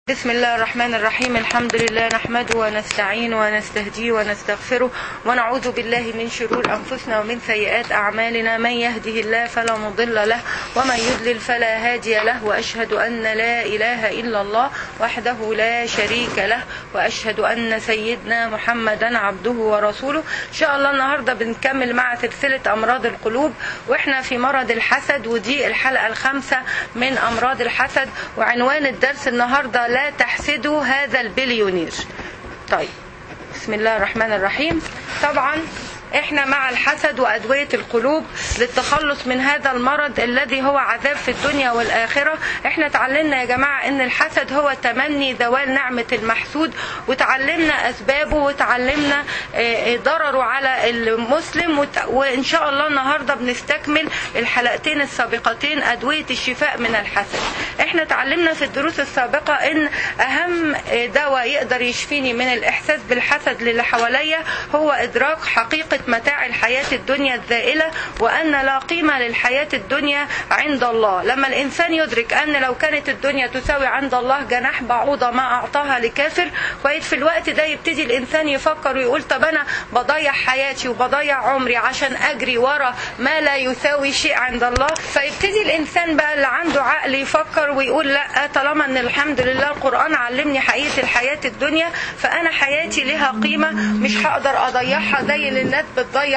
بسم الله الرحمن الرحيم الحمد لله نحمده ونستعين ونستهديه ونستغفره ونعوذ بالله من شرور أنفسنا ومن سيئات أعمالنا من يهده الله فلا مضل له ومن يضلل فلا هادي له وأشهد أن لا إله إلا الله وحده لا شريك له وأشهد أن سيدنا محمدا عبده ورسوله إن شاء الله النهاردة بنكمل مع سلسلة أمراض القلوب وإحنا في مرض الحسد ودي الحلقة الخامسة من أمراض الحسد وعنوان الدرس النهاردة لا تحسدوا هذا البليونير طيب بسم الله الرحمن الرحيم طبعا احنا مع الحسد وادويه القلوب للتخلص من هذا المرض الذي هو عذاب في الدنيا والاخره احنا اتعلمنا يا جماعه ان الحسد هو تمني زوال نعمه المحسود وتعلمنا اسبابه وتعلمنا ضرره على المسلم وان شاء الله النهارده بنستكمل الحلقتين السابقتين ادويه الشفاء من الحسد احنا اتعلمنا في الدروس السابقه ان اهم دواء يقدر يشفيني من الاحساس بالحسد للي حواليا هو ادراك حقيقه متاع الحياة الدنيا الزائلة وأن لا قيمة للحياة الدنيا عند الله لما الإنسان يدرك أن لو كانت الدنيا تساوي عند الله جناح بعوضة ما أعطاها لكافر كويس في الوقت ده يبتدي الإنسان يفكر ويقول طب أنا بضيع حياتي وبضيع عمري عشان أجري ورا ما لا يساوي شيء عند الله فيبتدي الإنسان بقى اللي عنده عقل يفكر ويقول لا طالما أن الحمد لله القرآن علمني حقيقة الحياة الدنيا فأنا حياتي لها قيمة مش هقدر أضيعها زي اللي الناس بتضيع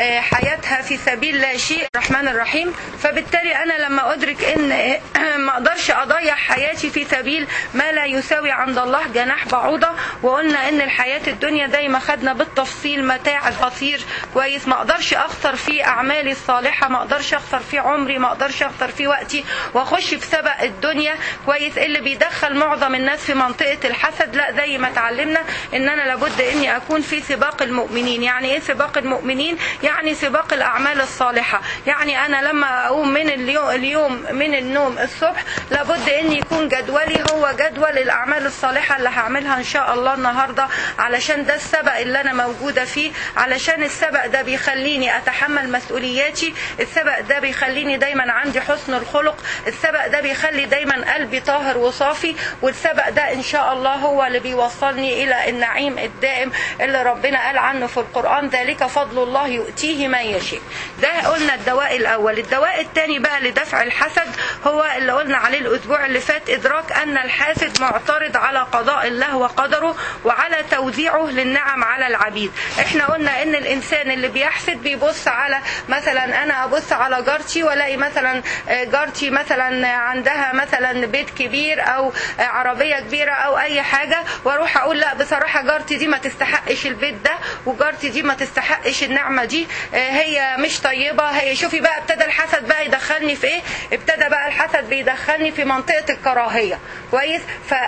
حياتها في سبيل لا شيء الرحمن الرحيم فبالتالي انا لما ادرك ان ما اقدرش اضيع حياتي في سبيل ما لا يساوي عند الله جناح بعوضه وقلنا ان الحياه الدنيا زي ما خدنا بالتفصيل متاع قصير كويس ما اقدرش اخسر في اعمالي الصالحه ما اقدرش اخسر في عمري ما اقدرش اخسر في وقتي واخش في سبق الدنيا كويس اللي بيدخل معظم الناس في منطقه الحسد لا زي ما اتعلمنا ان انا لابد اني اكون في سباق المؤمنين يعني ايه سباق المؤمنين يعني سباق الأعمال الصالحة يعني أنا لما أقوم من اليوم, اليوم من النوم الصبح لابد أن يكون جدولي هو جدول الأعمال الصالحة اللي هعملها إن شاء الله النهاردة علشان ده السبق اللي أنا موجودة فيه علشان السبق ده بيخليني أتحمل مسؤولياتي السبق ده بيخليني دايما عندي حسن الخلق السبق ده بيخلي دايما قلبي طاهر وصافي والسبق ده إن شاء الله هو اللي بيوصلني إلى النعيم الدائم اللي ربنا قال عنه في القرآن ذلك فضل الله يؤتيه من يشاء ده قلنا الدواء الاول الدواء الثاني بقى لدفع الحسد هو اللي قلنا عليه الاسبوع اللي فات ادراك ان الحاسد معترض على قضاء الله وقدره وعلى توزيعه للنعم على العبيد احنا قلنا ان الانسان اللي بيحسد بيبص على مثلا انا ابص على جارتي والاقي مثلا جارتي مثلا عندها مثلا بيت كبير او عربيه كبيره او اي حاجه واروح اقول لا بصراحه جارتي دي ما تستحقش البيت ده وجارتي دي ما تستحقش النعمه دي هي مش طيبه هي شوفي بقى ابتدى الحسد بقى يدخلني في ايه ابتدى بقى الحسد بيدخلني في منطقه الكراهيه كويس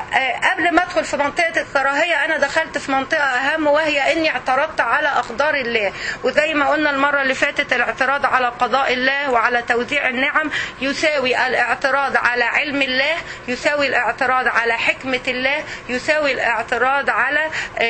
فقبل ما ادخل في منطقه الكراهيه انا دخلت في منطقه اهم وهي اني اعترضت على اقدار الله وزي ما قلنا المره اللي فاتت الاعتراض على قضاء الله وعلى توزيع النعم يساوي الاعتراض على علم الله يساوي الاعتراض على حكمه الله يساوي الاعتراض على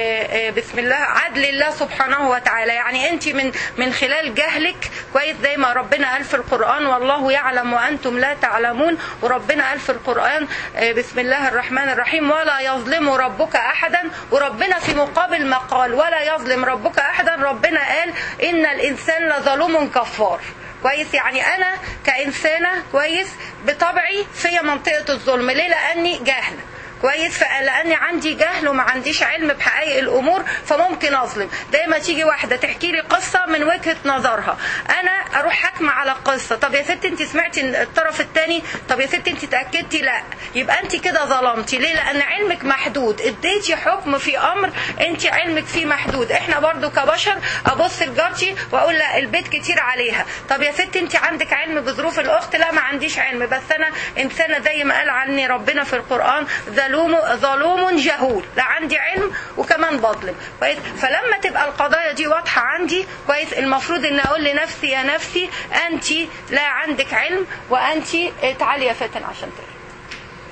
بسم الله عدل الله سبحانه وتعالى يعني انت من من خلال جهلك كويس زي ما ربنا قال في القرآن والله يعلم وأنتم لا تعلمون وربنا قال في القرآن بسم الله الرحمن الرحيم ولا يظلم ربك أحدا وربنا في مقابل ما قال ولا يظلم ربك أحدا ربنا قال إن الإنسان لظلوم كفار كويس يعني انا كانسانه كويس بطبعي في منطقه الظلم ليه لاني جاهله كويس فلاني عندي جهل وما عنديش علم بحقائق الامور فممكن اظلم دايما تيجي واحده تحكي لي قصه من وجهه نظرها انا اروح حاكمه على القصه طب يا ست انت سمعتي الطرف الثاني طب يا ست انت اتاكدتي لا يبقى انت كده ظلمتي ليه لان علمك محدود اديتي حكم في امر انت علمك فيه محدود احنا برضو كبشر ابص لجارتي واقول لا البيت كتير عليها طب يا ست انت عندك علم بظروف الاخت لا ما عنديش علم بس انا انسانه زي ما قال عني ربنا في القران ظلوم ظلوم جهول لا عندي علم وكمان بظلم كويس فلما تبقى القضايا دي واضحه عندي كويس المفروض ان اقول لنفسي يا نفسي انت لا عندك علم وانت تعالي يا فتن عشان تقري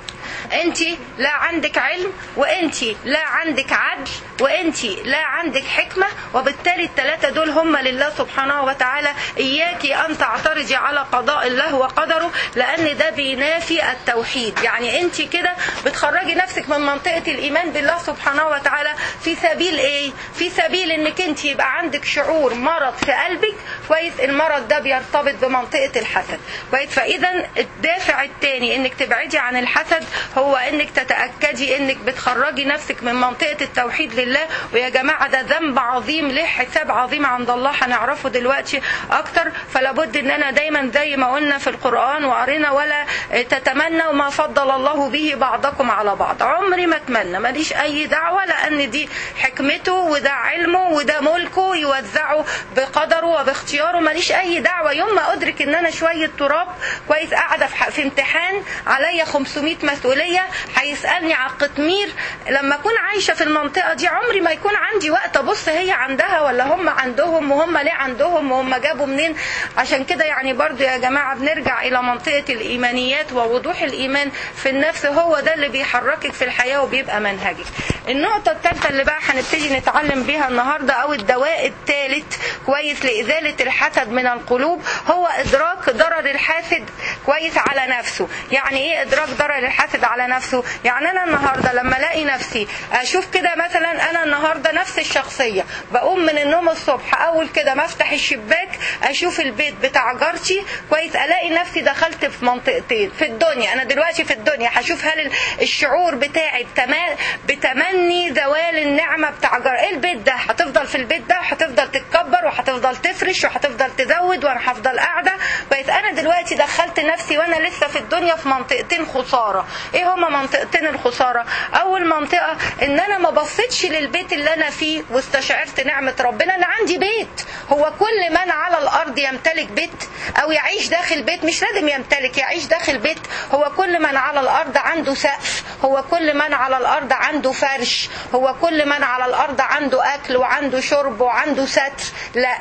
انت لا عندك علم وانت لا عندك عدل وانت لا عندك حكمة وبالتالي الثلاثة دول هم لله سبحانه وتعالى اياك ان تعترضي على قضاء الله وقدره لان ده بينافي التوحيد يعني انت كده بتخرجي نفسك من منطقة الايمان بالله سبحانه وتعالى في سبيل ايه في سبيل انك انت يبقى عندك شعور مرض في قلبك كويس المرض ده بيرتبط بمنطقة الحسد كويس فاذا الدافع الثاني انك تبعدي عن الحسد هو انك تتأكدي انك بتخرجي نفسك من منطقة التوحيد لله ويا جماعة ده ذنب عظيم ليه حساب عظيم عند الله هنعرفه دلوقتي اكتر فلا بد ان انا دايما زي ما قلنا في القرآن وقرينا ولا تتمنوا ما فضل الله به بعضكم على بعض عمري ما اتمنى ماليش اي دعوة لان دي حكمته وده علمه وده ملكه يوزعه بقدره وباختياره ماليش اي دعوة يوم ما ادرك ان انا شوية تراب كويس قاعدة في, في امتحان عليا 500 مسؤولية هيسألني على القطمير لما اكون عايشة في المنطقة دي عمري ما يكون عندي وقت ابص هي عندها ولا هم عندهم وهم ليه عندهم وهم جابوا منين عشان كده يعني برضو يا جماعة بنرجع الى منطقة الايمانيات ووضوح الايمان في النفس هو ده اللي بيحركك في الحياة وبيبقى منهجك النقطة الثالثة اللي بقى هنبتدي نتعلم بيها النهاردة او الدواء الثالث كويس لإزالة الحسد من القلوب هو إدراك ضرر الحاسد كويس على نفسه يعني إيه إدراك ضرر الحاسد على نفسه يعني أنا النهاردة لما ألاقي نفسي أشوف كده مثلا أنا النهاردة نفس الشخصية بقوم من النوم الصبح أول كده ما أفتح الشباك أشوف البيت بتاع جارتي كويس ألاقي نفسي دخلت في منطقتين في الدنيا أنا دلوقتي في الدنيا هشوف هل الشعور بتاعي بتمني زوال النعمة بتاع جار إيه البيت ده هتفضل في البيت ده هتفضل تتكبر وهتفضل تفرش وهتفضل تزود وانا هفضل قاعده بقيت انا دلوقتي دخلت نفسي وانا لسه في الدنيا في منطقتين خساره ايه هما منطقتين الخساره اول منطقه ان انا ما بصيتش للبيت اللي انا فيه واستشعرت نعمه ربنا انا عندي بيت هو كل من على الارض يمتلك بيت او يعيش داخل بيت مش لازم يمتلك يعيش داخل بيت هو كل من على الارض عنده سقف هو كل من على الارض عنده فرش هو كل من على الارض عنده اكل وعنده شرب وعنده ستر لا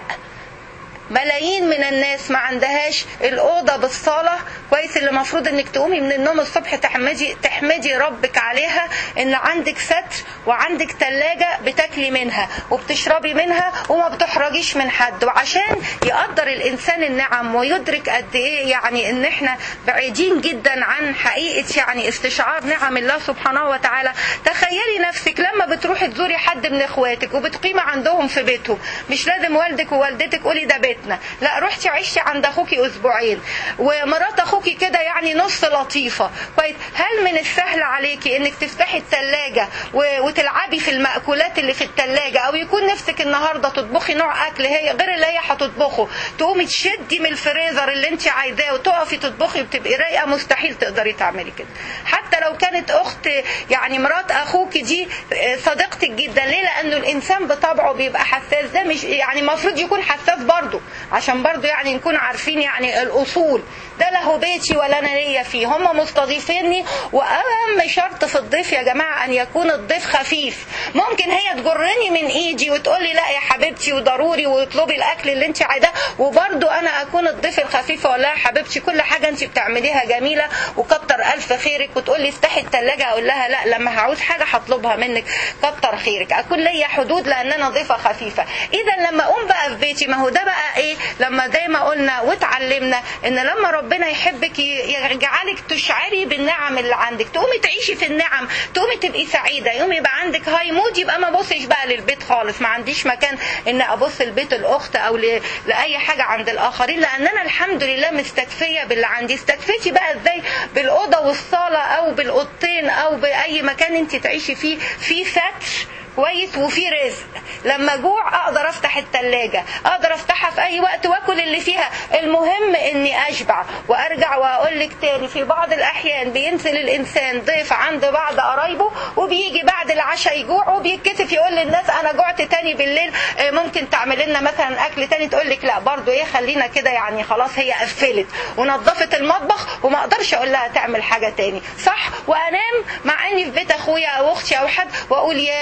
ملايين من الناس ما عندهاش الأوضة بالصالة كويس اللي المفروض انك تقومي من النوم الصبح تحمدي تحمدي ربك عليها ان عندك ستر وعندك ثلاجة بتاكلي منها وبتشربي منها وما بتحرجيش من حد وعشان يقدر الانسان النعم ويدرك قد ايه يعني ان احنا بعيدين جدا عن حقيقة يعني استشعار نعم الله سبحانه وتعالى تخيلي نفسك لما بتروحي تزوري حد من اخواتك وبتقيمي عندهم في بيتهم مش لازم والدك ووالدتك قولي ده بيت بيتنا لا رحتي عشتي عند اخوكي اسبوعين ومرات اخوكي كده يعني نص لطيفه كويس هل من السهل عليكي انك تفتحي الثلاجه وتلعبي في المأكولات اللي في الثلاجه او يكون نفسك النهارده تطبخي نوع اكل هي غير اللي هي هتطبخه تقومي تشدي من الفريزر اللي انت عايزاه وتقفي تطبخي وتبقي رايقه مستحيل تقدري تعملي كده حتى لو كانت اخت يعني مرات اخوكي دي صديقتك جدا ليه لانه الانسان بطبعه بيبقى حساس ده مش يعني المفروض يكون حساس برضه عشان برضو يعني نكون عارفين يعني الأصول ده له بيتي ولا أنا ليا فيه هم مستضيفيني وأهم شرط في الضيف يا جماعة أن يكون الضيف خفيف ممكن هي تجرني من إيدي وتقولي لا يا حبيبتي وضروري واطلبي الأكل اللي أنت عايزاه وبرضو أنا أكون الضيف الخفيف ولا يا حبيبتي كل حاجة أنت بتعمليها جميلة وكتر ألف خيرك وتقولي افتحي التلاجة أقول لها لا لما هعوز حاجة هطلبها منك كتر خيرك أكون ليا حدود لأن أنا ضيفة خفيفة إذا لما أقوم بقى في بيتي ما هو ده بقى إيه لما زي ما قلنا واتعلمنا ان لما ربنا يحبك يجعلك تشعري بالنعم اللي عندك تقومي تعيشي في النعم تقومي تبقي سعيده يوم يبقى عندك هاي مود يبقى ما بصش بقى للبيت خالص ما عنديش مكان ان ابص لبيت الاخت او ل... لاي حاجه عند الاخرين لان انا الحمد لله مستكفيه باللي عندي استكفيتي بقى ازاي بالاوضه والصاله او بالاوضتين او باي مكان انت تعيشي فيه في ستر كويس وفي رزق لما جوع اقدر افتح التلاجة اقدر افتحها في اي وقت واكل اللي فيها المهم اني اشبع وارجع واقول لك تاني في بعض الاحيان بينزل الانسان ضيف عند بعض قرايبه وبيجي بعد العشاء يجوع وبيتكسف يقول للناس انا جعت تاني بالليل ممكن تعمل لنا مثلا اكل تاني تقول لك لا برضو ايه خلينا كده يعني خلاص هي قفلت ونظفت المطبخ وما اقدرش اقول لها تعمل حاجه تاني صح وانام مع اني في بيت اخويا او اختي او حد واقول يا ده انا لو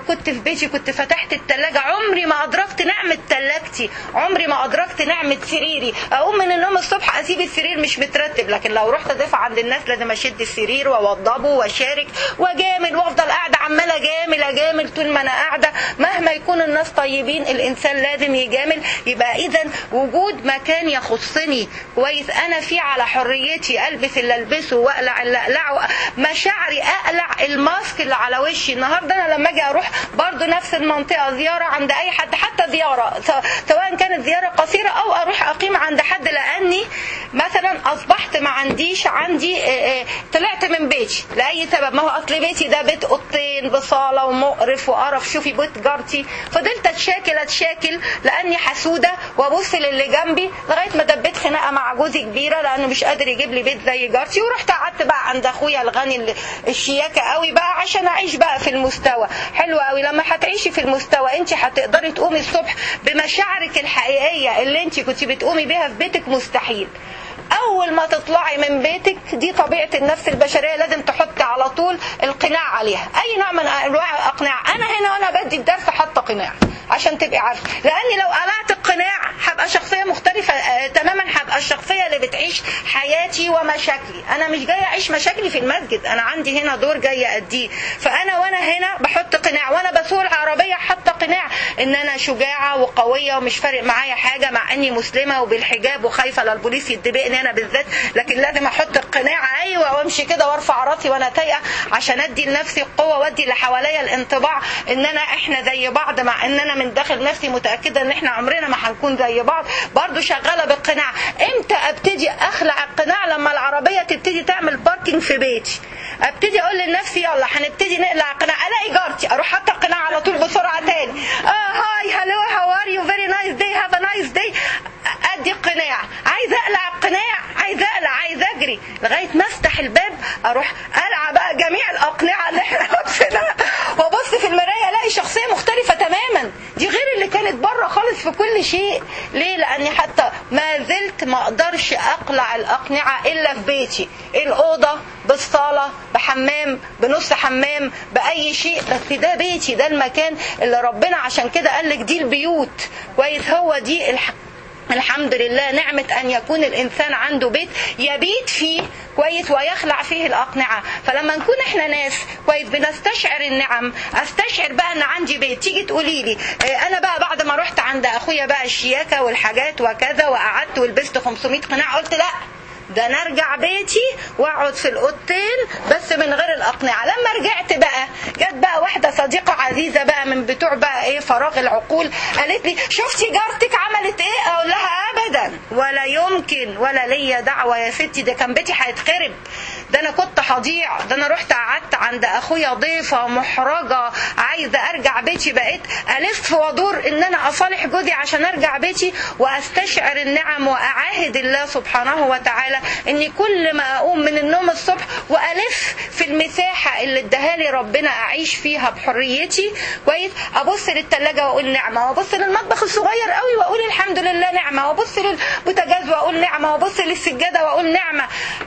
كنت في بيتي كنت فتحت التلاجة عمري ما ادركت نعمة تلاجتي عمري ما ادركت نعمة سريري اقوم من النوم الصبح اسيب السرير مش مترتب لكن لو رحت اضيف عند الناس لازم اشد السرير واوضبه واشارك واجامل وافضل قاعده عماله اجامل اجامل طول ما انا قاعده مهما يكون الناس طيبين الانسان لازم يجامل يبقى اذا وجود مكان يخصني كويس انا فيه على حريتي البس اللي البسه واقلع اللي اقلعه مشاعري اقلع الماسك اللي على وشي النهارده انا لما اجي اروح برضو نفس المنطقه زياره عند اي حد حتى زياره سواء كانت زياره قصيره او اروح اقيم عند حد لاني مثلا اصبحت ما عنديش عندي طلعت من بيتي لاي سبب ما هو اصل بيتي ده بيت اوضتين بصاله ومقرف وقرف شوفي بيت جارتي فضلت اتشاكل اتشاكل لاني حسوده وابص للي جنبي لغايه ما دبيت خناقه مع جوزي كبيره لانه مش قادر يجيب لي بيت زي جارتي ورحت قعدت بقى عند اخويا الغني الشياكه قوي بقى عشان اعيش بقى في المستوى حلو قوي لما هتعيشي في المستوى انت هتقدري تقومي الصبح بمشاعرك الحقيقيه اللي انت كنت بتقومي بيها في بيتك مستحيل اول ما تطلعي من بيتك دي طبيعه النفس البشريه لازم تحطي على طول القناع عليها اي نوع من انواع الاقناع انا هنا وانا بدي الدرس حاطه قناع عشان تبقي عارفه لاني لو قلعت القناع هبقى شخصيه مختلفه آه تماما هبقى الشخصيه اللي بتعيش حياتي ومشاكلي انا مش جايه اعيش مشاكلي في المسجد انا عندي هنا دور جايه اديه فانا وانا هنا بحط قناع وانا بسوق العربيه حاطه قناع ان انا شجاعه وقويه ومش فارق معايا حاجه مع اني مسلمه وبالحجاب وخايفه للبوليس يدبقني انا بالذات لكن لازم احط القناع ايوه وامشي كده وارفع راسي وانا تايقه عشان ادي لنفسي القوه وادي اللي حواليا الانطباع ان انا احنا زي بعض مع ان انا من داخل نفسي متاكده ان احنا عمرنا ما هنكون زي بعض برضو شغاله بالقناع امتى ابتدي اخلع القناع لما العربيه تبتدي تعمل باركينج في بيتي ابتدي اقول لنفسي يلا هنبتدي نقلع القناع الاقي جارتي اروح حاطه القناع على طول بسرعه تاني اه هاي هلو هاو ار يو فيري نايس داي هاف ا نايس داي ادي القناع عايز اقلع القناع عايز اقلع عايز اجري لغايه ما افتح الباب اروح العب بقى جميع الاقنعه اللي احنا لابسينها وابص في المرايه الاقي شخصيه مختلفه تماما دي غير اللي كانت بره خالص في كل شيء ليه لاني حتى ما زلت ما اقدرش اقلع الاقنعه الا في بيتي الاوضه بالصاله بحمام بنص حمام باي شيء بس ده بيتي ده المكان اللي ربنا عشان كده قال لك دي البيوت كويس هو دي الح... الحمد لله نعمة أن يكون الإنسان عنده بيت يبيت فيه كويس ويخلع فيه الأقنعة فلما نكون إحنا ناس كويس بنستشعر النعم أستشعر بقى أن عندي بيت تيجي تقولي لي أنا بقى بعد ما رحت عند أخويا بقى الشياكة والحاجات وكذا وقعدت ولبست 500 قناع قلت لأ ده انا ارجع بيتي واقعد في الاوضتين بس من غير الاقنعه لما رجعت بقى جت بقى واحده صديقه عزيزه بقى من بتوع بقى ايه فراغ العقول قالت لي شفتي جارتك عملت ايه اقول لها ابدا ولا يمكن ولا ليا دعوه يا ستي ده كان بيتي هيتخرب ده انا كنت هضيع ده انا رحت قعدت عند اخويا ضيفه محرجه عايزه ارجع بيتي بقيت الف وادور ان انا اصالح جوزي عشان ارجع بيتي واستشعر النعم واعاهد الله سبحانه وتعالى اني كل ما اقوم من النوم الصبح والف في المساحه اللي اداها ربنا اعيش فيها بحريتي كويس ابص للثلاجه واقول نعمه وابص للمطبخ الصغير قوي واقول الحمد لله نعمه وابص للبوتاجاز واقول نعمه وابص للسجاده واقول نعمه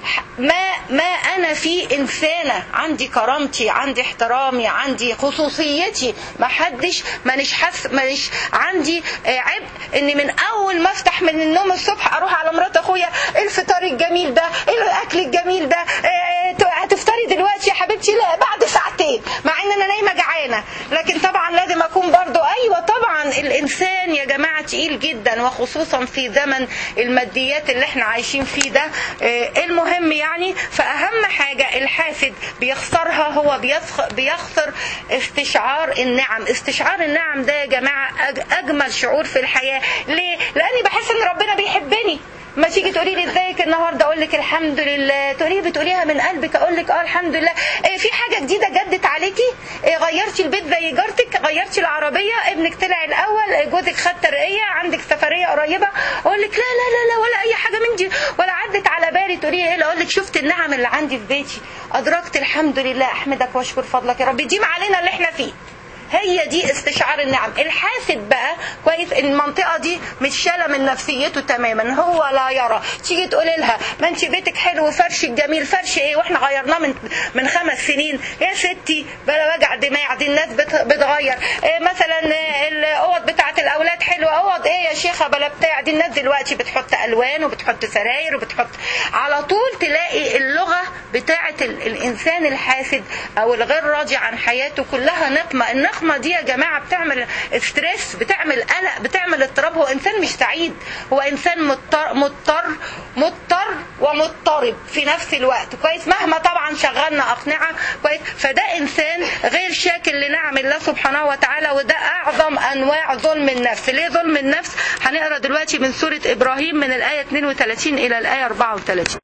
ما ما انا في انسانه عندي كرامتي عندي احترامي عندي خصوصيتي ما حدش مانيش حس مانيش عندي عبء اني من اول ما افتح من النوم الصبح اروح على مرات اخويا الفطار الجميل ده الاكل الجميل ده هتفطري دلوقتي يا حبيبتي لا بعد ساعتين مع ان انا نايمه جعانه لكن طبعا لازم اكون برضو ايوه طبعا الانسان يا جماعه تقيل جدا وخصوصا في زمن الماديات اللي احنا عايشين فيه ده المهم يعني فاهم حاجه الحاسد بيخسرها هو بيخسر استشعار النعم استشعار النعم ده يا جماعه اجمل شعور في الحياه ليه لاني بحس ان ربنا بيحبني ما تيجي تقولي لي ازيك النهارده اقول لك الحمد لله تقولي بتقوليها من قلبك اقول لك اه الحمد لله إيه في حاجه جديده جدت عليكي إيه غيرتي البيت زي جارتك غيرتي العربيه ابنك طلع الاول جوزك خد ترقيه عندك سفريه قريبه اقول لك لا لا لا لا ولا اي حاجه من دي ولا عدت على بالي تقولي ايه اقول لك شفت النعم اللي عندي في بيتي ادركت الحمد لله احمدك واشكر فضلك يا رب ديم علينا اللي احنا فيه هي دي استشعار النعم الحاسد بقى كويس المنطقه دي متشاله من نفسيته تماما هو لا يرى تيجي تقولي لها ما انت بيتك حلو وفرشك جميل فرش ايه واحنا غيرناه من من خمس سنين يا ستي بلا وجع دماغ دي الناس بت- بتغير إيه مثلا إيه الاوض بتاعت الاولاد حلوه اوض ايه يا شيخه بلا بتاع دي الناس دلوقتي بتحط الوان وبتحط سراير وبتحط على طول تلاقي اللغه بتاعه ال- الانسان الحاسد او الغير راضي عن حياته كلها نقمه النقمه دي يا جماعه بتعمل ستريس بتعمل قلق بتعمل اضطراب هو انسان مش سعيد هو انسان مضطر مضطر مضطر ومضطرب في نفس الوقت كويس مهما طبعا شغلنا اقنعه كويس فده انسان غير شاكر لنعم الله سبحانه وتعالى وده اعظم انواع ظلم النفس ليه ظلم النفس هنقرا دلوقتي من سوره ابراهيم من الايه 32 الى الايه 34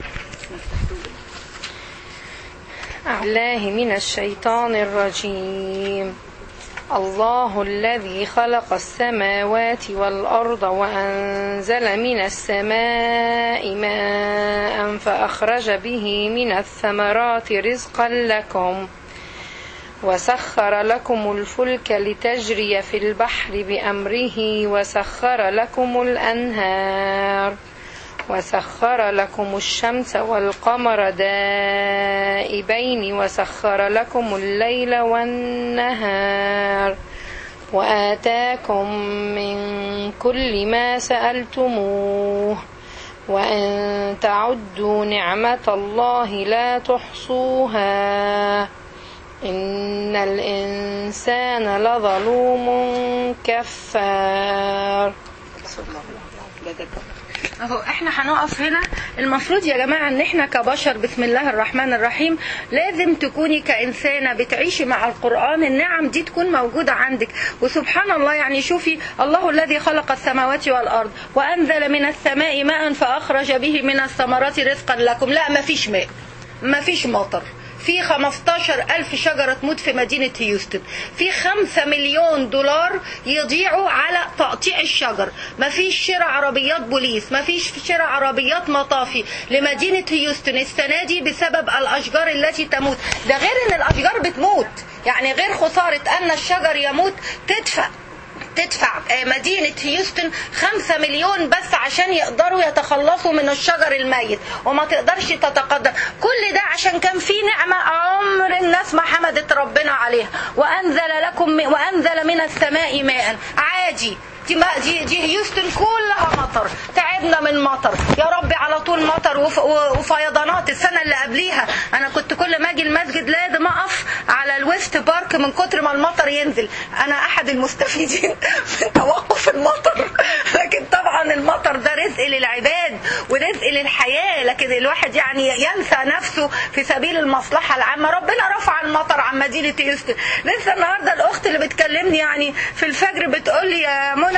الله من الشيطان الرجيم الله الذي خلق السماوات والأرض وأنزل من السماء ماء فأخرج به من الثمرات رزقا لكم وسخر لكم الفلك لتجري في البحر بأمره وسخر لكم الأنهار وسخر لكم الشمس والقمر دائبين وسخر لكم الليل والنهار وآتاكم من كل ما سألتموه وإن تعدوا نعمة الله لا تحصوها إن الإنسان لظلوم كفار اهو احنا هنقف هنا المفروض يا جماعه ان احنا كبشر بسم الله الرحمن الرحيم لازم تكوني كانسانه بتعيشي مع القران النعم دي تكون موجوده عندك وسبحان الله يعني شوفي الله الذي خلق السماوات والارض وانزل من السماء ماء فاخرج به من الثمرات رزقا لكم لا ما فيش ماء ما فيش مطر في 15 ألف شجرة تموت في مدينة هيوستن في 5 مليون دولار يضيعوا على تقطيع الشجر مفيش شراء عربيات بوليس مفيش شراء عربيات مطافي لمدينة هيوستن السنة دي بسبب الأشجار التي تموت ده غير أن الأشجار بتموت يعني غير خسارة أن الشجر يموت تدفع تدفع مدينة هيوستن خمسة مليون بس عشان يقدروا يتخلصوا من الشجر الميت وما تقدرش تتقدم كل ده عشان كان في نعمة عمر الناس ما حمدت ربنا عليها وأنزل لكم وأنزل من السماء ماء عادي دي, ما دي, دي هيوستن كلها مطر تعبنا من مطر يا رب على طول مطر وف وفيضانات السنة اللي قبليها أنا كنت كل ما أجي المسجد لازم أقف على الويست بارك من كتر ما المطر ينزل أنا أحد المستفيدين من توقف المطر لكن طبعا المطر ده رزق للعباد ورزق للحياة لكن الواحد يعني ينسى نفسه في سبيل المصلحة العامة ربنا رفع المطر عن مدينة هيوستن لسه النهاردة الأخت اللي بتكلمني يعني في الفجر بتقول لي يا منى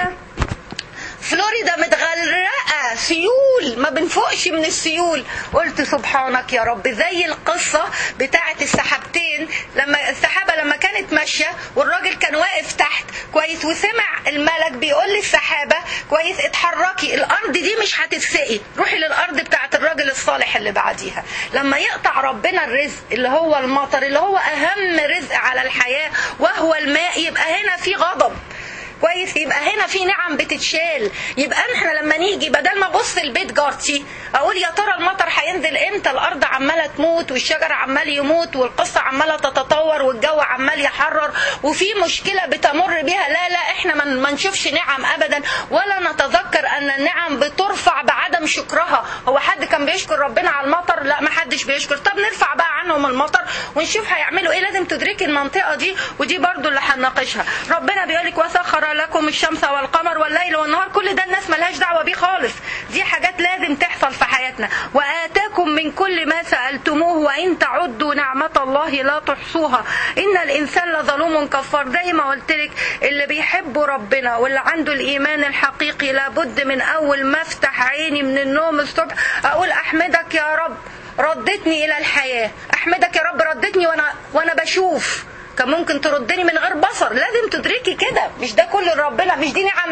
فلوريدا متغرقة سيول ما بنفوقش من السيول قلت سبحانك يا رب زي القصة بتاعة السحابتين لما السحابة لما كانت ماشية والراجل كان واقف تحت كويس وسمع الملك بيقول للسحابة كويس اتحركي الأرض دي مش هتتسقي روحي للأرض بتاعة الراجل الصالح اللي بعديها لما يقطع ربنا الرزق اللي هو المطر اللي هو أهم رزق على الحياة وهو الماء يبقى هنا في غضب كويس يبقى هنا في نعم بتتشال يبقى احنا لما نيجي بدل ما ابص البيت جارتي اقول يا ترى المطر هينزل امتى الارض عماله تموت والشجر عمال يموت والقصه عماله تتطور والجو عمال يحرر وفي مشكله بتمر بها لا لا احنا ما ما نشوفش نعم ابدا ولا نتذكر ان النعم بترفع بعدم شكرها هو حد كان بيشكر ربنا على المطر لا ما حدش بيشكر طب نرفع بقى عنهم المطر ونشوف هيعملوا ايه لازم تدركي المنطقه دي ودي برضو اللي هنناقشها ربنا بيقول لك وسخر لكم الشمس والقمر والليل والنهار كل ده الناس ملهاش دعوه بيه خالص دي حاجات لازم تحصل في حياتنا واتاكم من كل ما سالتموه وان تعدوا نعمه الله لا تحصوها ان الانسان لظلوم كفار زي ما قلت لك اللي بيحبوا ربنا واللي عنده الايمان الحقيقي لابد من اول ما افتح عيني من النوم الصبح اقول احمدك يا رب ردتني الى الحياه احمدك يا رب ردتني وانا وانا بشوف كان ممكن تردني من غير بصر لازم تدركي كده مش ده كل ربنا مش دي نعم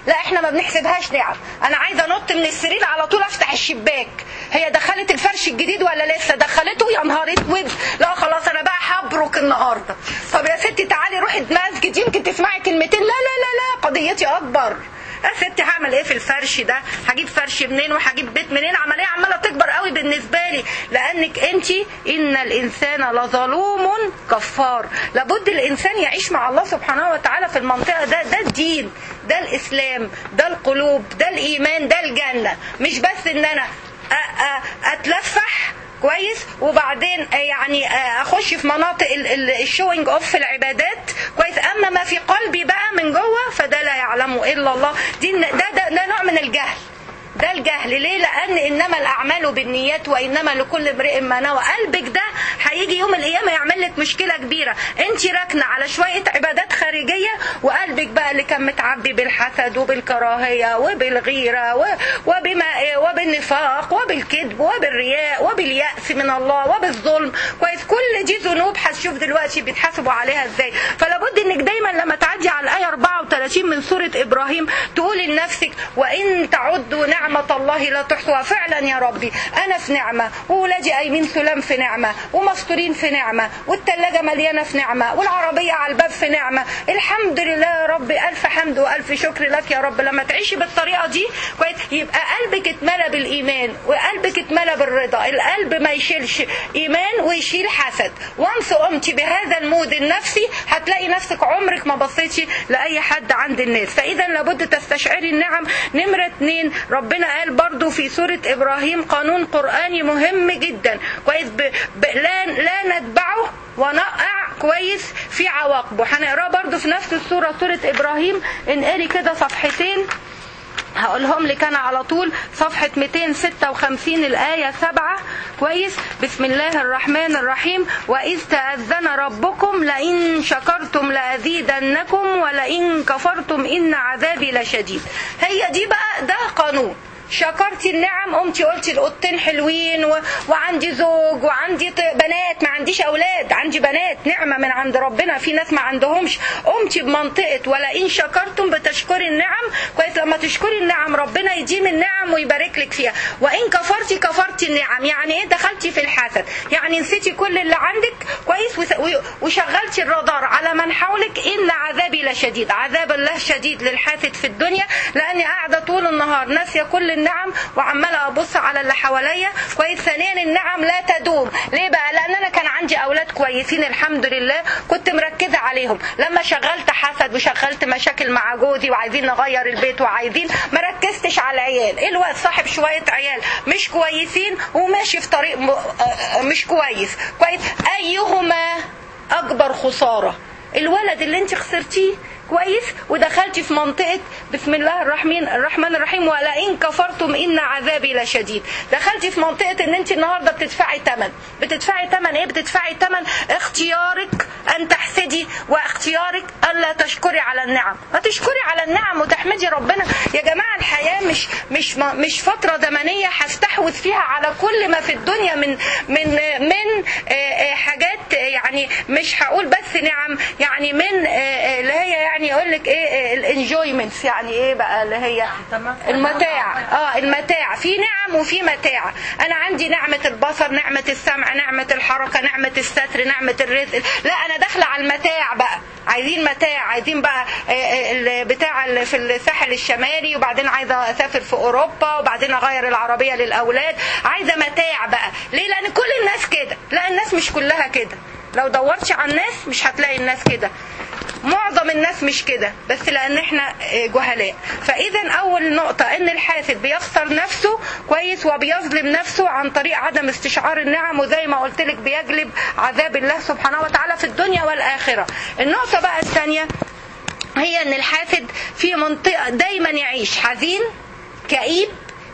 لا احنا ما بنحسبهاش نعم انا عايزه انط من السرير على طول افتح الشباك هي دخلت الفرش الجديد ولا لسه دخلته يا نهار اسود لا خلاص انا بقى هبرك النهارده طب يا ستي تعالي روحي المسجد يمكن تسمعي كلمتين لا لا لا لا قضيتي اكبر يا ستي هعمل ايه في الفرش ده هجيب فرش منين وهجيب بيت منين عمليه عماله تكبر قوي بالنسبه لي لانك انت ان الانسان لظلوم كفار لابد الانسان يعيش مع الله سبحانه وتعالى في المنطقه ده ده الدين ده الاسلام ده القلوب ده الايمان ده الجنه مش بس ان انا أ- أ- اتلفح كويس وبعدين يعني اخش في مناطق الشوينج اوف في العبادات كويس اما ما في قلبي بقى من جوه فده لا يعلمه الا الله دي ده, ده, ده نوع من الجهل ده الجهل ليه لان انما الاعمال بالنيات وانما لكل امرئ ما نوى قلبك ده هيجي يوم القيامه يعمل لك مشكله كبيره انت راكنه على شويه عبادات خارجيه وقلبك بقى اللي كان متعبي بالحسد وبالكراهيه وبالغيره و- وبما وبالنفاق وبالكذب وبالرياء وبالياس من الله وبالظلم كويس كل دي ذنوب هتشوف دلوقتي بيتحاسبوا عليها ازاي فلابد انك دايما لما تعدي على الايه 34 من سوره ابراهيم تقولي لنفسك وان تعدوا نعمه الله لا تحصوها فعلا يا ربي انا في نعمه وولادي قايمين سلام في نعمه ومستورين في نعمه والثلاجه مليانه في نعمه والعربيه على الباب في نعمه الحمد لله يا ربي الف حمد والف شكر لك يا رب لما تعيشي بالطريقه دي كويس يبقى قلبك اتملى بالايمان وقلبك اتملى بالرضا القلب ما يشيلش ايمان ويشيل حسد وانس قمتي بهذا المود النفسي هتلاقي نفسك عمرك ما بصيتي لاي حد عند الناس فاذا لابد تستشعري النعم نمره اتنين ربنا قال برضو في سوره ابراهيم قانون قراني مهم جدا كويس ب... ب... لا لا نتبعه ونقع كويس في عواقبه هنقراه برضو في نفس السوره سوره ابراهيم انقري كده صفحتين هقولهم لك انا على طول صفحة 256 الآية 7 كويس بسم الله الرحمن الرحيم وإذ تأذن ربكم لئن شكرتم لأزيدنكم ولئن كفرتم إن عذابي لشديد هي دي بقى ده قانون شكرتي النعم قمتي قلتي القطين حلوين و... وعندي زوج وعندي ط- بنات ما عنديش اولاد عندي بنات نعمه من عند ربنا في ناس ما عندهمش قمتي بمنطقه ولئن شكرتم بتشكري النعم كويس لما تشكري النعم ربنا يديم النعم ويبارك لك فيها وان كفرتي كفرتي النعم يعني ايه دخلتي في الحسد يعني نسيتي كل اللي عندك كويس وس- و- وشغلتي الرادار على من حولك ان عذابي لشديد عذاب الله شديد للحاسد في الدنيا لاني قاعده طول النهار ناسيه كل النعم وعماله ابص على اللي حواليا كويس ثانيا النعم لا تدوم ليه بقى لان انا كان عندي اولاد كويسين الحمد لله كنت مركزه عليهم لما شغلت حسد وشغلت مشاكل مع جوزي وعايزين نغير البيت وعايزين ما ركزتش على العيال الوقت صاحب شويه عيال مش كويسين وماشي في طريق م- آه، مش كويس كويس ايهما اكبر خساره الولد اللي انت خسرتيه كويس ودخلتي في منطقة بسم الله الرحمن الرحمن الرحيم ولئن كفرتم إن عذابي لشديد دخلتي في منطقة إن أنت النهاردة بتدفعي ثمن بتدفعي ثمن إيه بتدفعي ثمن اختيارك أن تحسدي واختيارك ألا تشكري على النعم هتشكري على النعم وتحمدي ربنا يا جماعة الحياة مش مش مش فترة زمنية هستحوذ فيها على كل ما في الدنيا من من من آه، آه، حاجات آه، يعني مش هقول بس نعم يعني من آه، آه، اللي هي يعني يقول لك ايه الانجويمنتس يعني ايه بقى اللي هي المتاع اه المتاع في نعم وفي متاع انا عندي نعمة البصر نعمة السمع نعمة الحركة نعمة الستر نعمة الرزق لا انا داخلة على المتاع بقى عايزين متاع عايزين بقى آه، آه، البتاع اللي في الساحل الشمالي وبعدين عايزة اسافر في اوروبا وبعدين اغير العربية للاولاد عايزة متاع بقى ليه لان كل الناس كده لا الناس مش كلها كده لو دورتي على الناس مش هتلاقي الناس كده معظم الناس مش كده بس لان احنا جهلاء فاذا اول نقطة ان الحاسد بيخسر نفسه كويس وبيظلم نفسه عن طريق عدم استشعار النعم وزي ما قلت لك بيجلب عذاب الله سبحانه وتعالى في الدنيا والاخرة النقطة بقى الثانية هي ان الحاسد في منطقة دايما يعيش حزين كئيب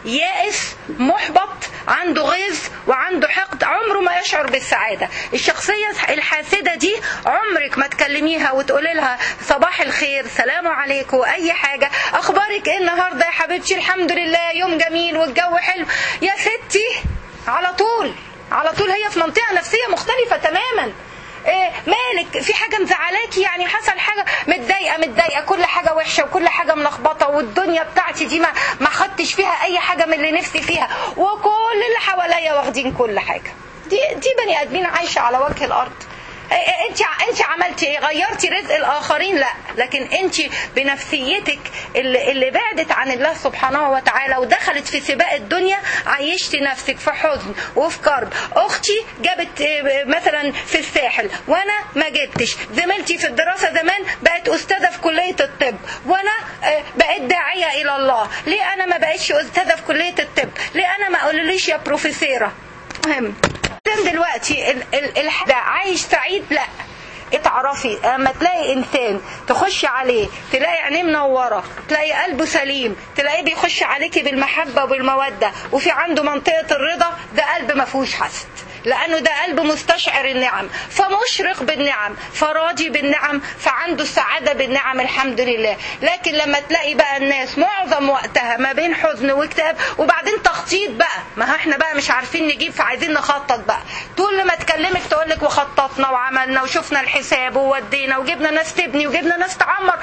يائس محبط عنده غيظ وعنده حقد عمره ما يشعر بالسعادة الشخصية الحاسدة دي عمرك ما تكلميها وتقولي لها صباح الخير سلام عليكم أي حاجة أخبارك إيه النهاردة يا حبيبتي الحمد لله يوم جميل والجو حلو يا ستي على طول على طول هي في منطقة نفسية مختلفة تماما إيه مالك في حاجه مزعلاكي يعني حصل حاجه متضايقه متضايقه كل حاجه وحشه وكل حاجه ملخبطه والدنيا بتاعتي دي ما ما خدتش فيها اي حاجه من اللي نفسي فيها وكل اللي حواليا واخدين كل حاجه دي دي بني ادمين عايشه على وجه الارض انت انت عملتي ايه غيرتي رزق الاخرين لا لكن انت بنفسيتك اللي, اللي بعدت عن الله سبحانه وتعالى ودخلت في سباق الدنيا عيشتي نفسك في حزن وفي كرب اختي جابت مثلا في الساحل وانا ما جبتش زميلتي في الدراسه زمان بقت استاذه في كليه الطب وانا بقيت داعيه الى الله ليه انا ما بقتش استاذه في كليه الطب ليه انا ما اقولليش يا بروفيسوره مهم دلوقتي ال ال ال ده عايش سعيد لا تعرفي اما تلاقي انسان تخش عليه تلاقي عينيه منوره تلاقي قلبه سليم تلاقيه بيخش عليكي بالمحبه وبالموده وفي عنده منطقه الرضا ده قلب ما فيهوش حسد لانه ده قلب مستشعر النعم فمشرق بالنعم فراضي بالنعم فعنده السعاده بالنعم الحمد لله لكن لما تلاقي بقى الناس معظم وقتها ما بين حزن واكتئاب وبعدين تخطيط بقى ما احنا بقى مش عارفين نجيب فعايزين نخطط بقى طول ما تكلمك تقول لك وخططنا وعملنا وشفنا الحساب وودينا وجبنا ناس تبني وجبنا ناس تعمر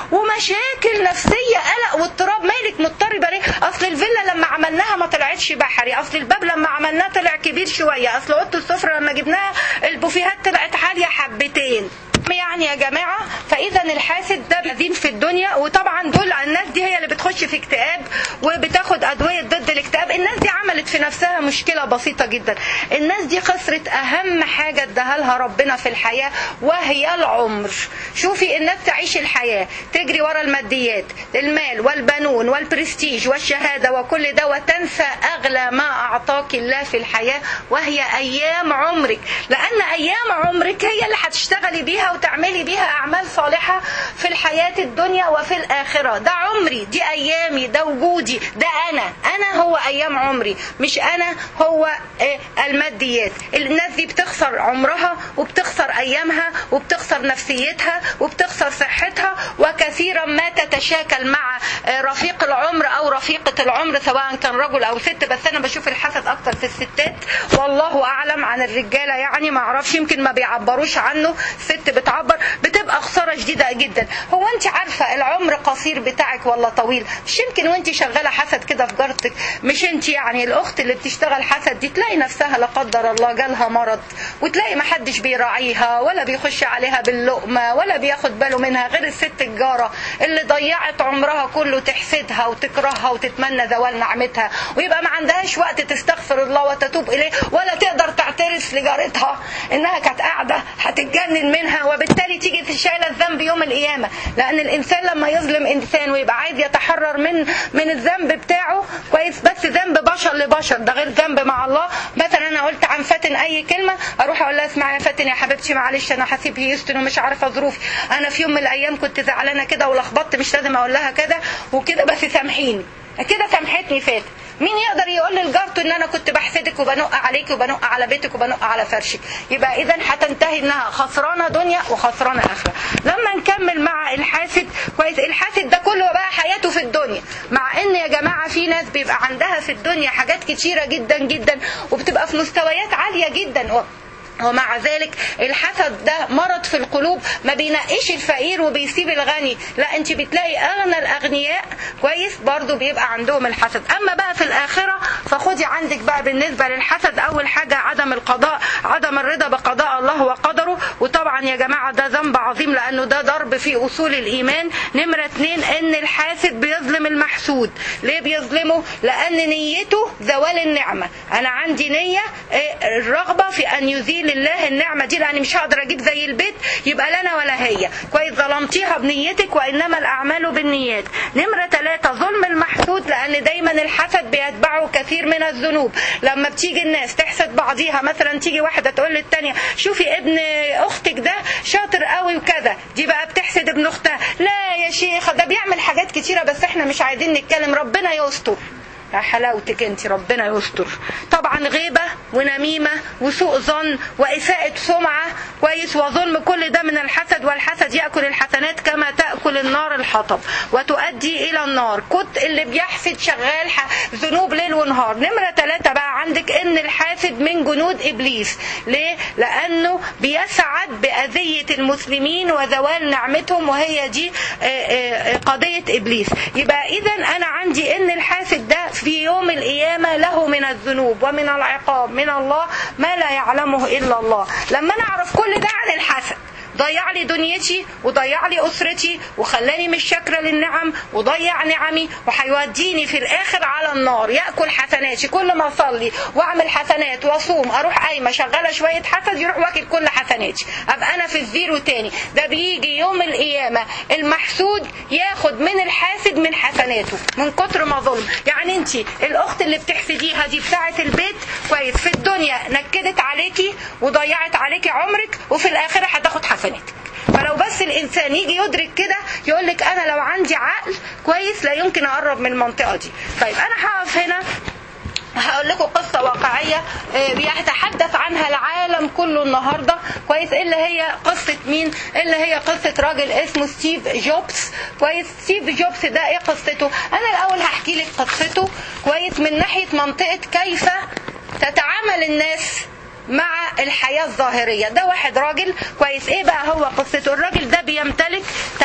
ومشاكل نفسيه قلق واضطراب مالك مضطربه ليه اصل الفيلا لما عملناها ما طلعتش بحري اصل الباب لما عملناه طلع كبير شويه اصل اوضه السفره لما جبناها البوفيهات طلعت عاليه حبتين يعني يا جماعة فإذا الحاسد ده بيزين في الدنيا وطبعا دول الناس دي هي اللي بتخش في اكتئاب وبتاخد أدوية ضد الاكتئاب الناس دي عملت في نفسها مشكلة بسيطة جدا الناس دي خسرت أهم حاجة اداها لها ربنا في الحياة وهي العمر شوفي الناس تعيش الحياة تجري ورا الماديات المال والبنون والبرستيج والشهادة وكل ده وتنسى أغلى ما أعطاك الله في الحياة وهي أيام عمرك لأن أيام عمرك هي اللي هتشتغلي بيها وتعملي بيها أعمال صالحة في الحياة الدنيا وفي الآخرة ده عمري دي أيامي ده وجودي ده أنا أنا هو أيام عمري مش أنا هو الماديات الناس دي بتخسر عمرها وبتخسر أيامها وبتخسر نفسيتها وبتخسر صحتها وكثيرا ما تتشاكل مع رفيق العمر أو رفيقة العمر سواء كان رجل أو ست بس أنا بشوف الحسد أكتر في الستات والله أعلم عن الرجالة يعني ما أعرفش يمكن ما بيعبروش عنه ست بتعبر بتبقى خساره شديده جدا هو انت عارفه العمر قصير بتاعك ولا طويل مش يمكن وانت شغاله حسد كده في جارتك مش انت يعني الاخت اللي بتشتغل حسد دي تلاقي نفسها لا قدر الله جالها مرض وتلاقي ما حدش بيراعيها ولا بيخش عليها باللقمه ولا بياخد باله منها غير الست الجاره اللي ضيعت عمرها كله تحسدها وتكرهها وتتمنى زوال نعمتها ويبقى ما عندهاش وقت تستغفر الله وتتوب اليه ولا تقدر تعترف لجارتها انها كانت قاعده هتتجنن منها وبالتالي تيجي شايله الذنب يوم القيامه لان الانسان لما يظلم انسان ويبقى عايز يتحرر من من الذنب بتاعه كويس بس ذنب بشر لبشر ده غير ذنب مع الله مثلا انا قلت عن فاتن اي كلمه اروح اقول لها اسمعي يا فاتن يا حبيبتي معلش انا هسيب هيوستن ومش عارفه ظروفي انا في يوم من الايام كنت زعلانه كده ولخبطت مش لازم اقول لها كده وكده بس سامحيني كده سامحتني فاتن مين يقدر يقول لجارته ان انا كنت بحسدك وبنق عليك وبنق على بيتك وبنق على فرشك يبقى اذا هتنتهي انها خسرانه دنيا وخسرانه اخره لما نكمل مع الحاسد كويس الحاسد ده كله بقى حياته في الدنيا مع ان يا جماعه في ناس بيبقى عندها في الدنيا حاجات كتيره جدا جدا وبتبقى في مستويات عاليه جدا ومع ذلك الحسد ده مرض في القلوب ما بينقيش الفقير وبيسيب الغني لا انت بتلاقي اغنى الاغنياء كويس برضو بيبقى عندهم الحسد اما بقى في الاخره فخدي عندك بقى بالنسبه للحسد اول حاجه عدم القضاء عدم الرضا بقضاء الله وقدره وطبعا يا جماعه ده ذنب عظيم لانه ده ضرب في اصول الايمان نمره اتنين ان الحاسد بيظلم المحسود ليه بيظلمه لان نيته زوال النعمه انا عندي نيه الرغبه في ان يزيل لله النعمة دي لأني مش هقدر أجيب زي البيت يبقى لا أنا ولا هي كويس ظلمتيها بنيتك وإنما الأعمال بالنيات نمرة ثلاثة ظلم المحسود لأن دايما الحسد بيتبعه كثير من الذنوب لما بتيجي الناس تحسد بعضيها مثلا تيجي واحدة تقول للتانية شوفي ابن أختك ده شاطر قوي وكذا دي بقى بتحسد ابن أختها لا يا شيخة ده بيعمل حاجات كتيرة بس احنا مش عايزين نتكلم ربنا يستر يا حلاوتك انت ربنا يستر طبعا غيبة ونميمة وسوء ظن وإساءة سمعة كويس وظلم كل ده من الحسد والحسد يأكل الحسنات كما تأكل النار الحطب وتؤدي إلى النار كنت اللي بيحسد شغال ح- ذنوب ليل ونهار نمرة ثلاثة بقى عندك إن الحاسد من جنود إبليس ليه؟ لأنه بيسعد بأذية المسلمين وزوال نعمتهم وهي دي آه، آه، قضية إبليس يبقى إذا أنا عندي إن الحاسد ده في يوم القيامة له من الذنوب ومن العقاب من الله ما لا يعلمه إلا الله لما أنا أعرف كل ده عن الحسد ضيع لي دنيتي وضيع لي اسرتي وخلاني مش شاكره للنعم وضيع نعمي وهيوديني في الاخر على النار ياكل حسناتي كل ما اصلي واعمل حسنات واصوم اروح قايمه شغاله شويه حسد يروح واكل كل حسناتي ابقى انا في الزيرو تاني ده بيجي يوم القيامه المحسود ياخد من الحاسد من حسناته من كتر ما ظلم يعني انت الاخت اللي بتحسديها دي بتاعه البيت كويس في الدنيا نكدت عليكي وضيعت عليكي عمرك وفي الاخره هتاخد حسناتك فلو بس الانسان يجي يدرك كده يقول لك انا لو عندي عقل كويس لا يمكن اقرب من المنطقه دي طيب انا هقف هنا هقول لكم قصة واقعية آه، بيتحدث عنها العالم كله النهاردة كويس اللي هي قصة مين اللي هي قصة راجل اسمه ستيف جوبز كويس ستيف جوبز ده ايه قصته انا الاول هحكي لك قصته كويس من ناحية منطقة كيف تتعامل الناس مع الحياة الظاهرية ده واحد راجل كويس ايه بقى هو قصته الراجل ده بيمتلك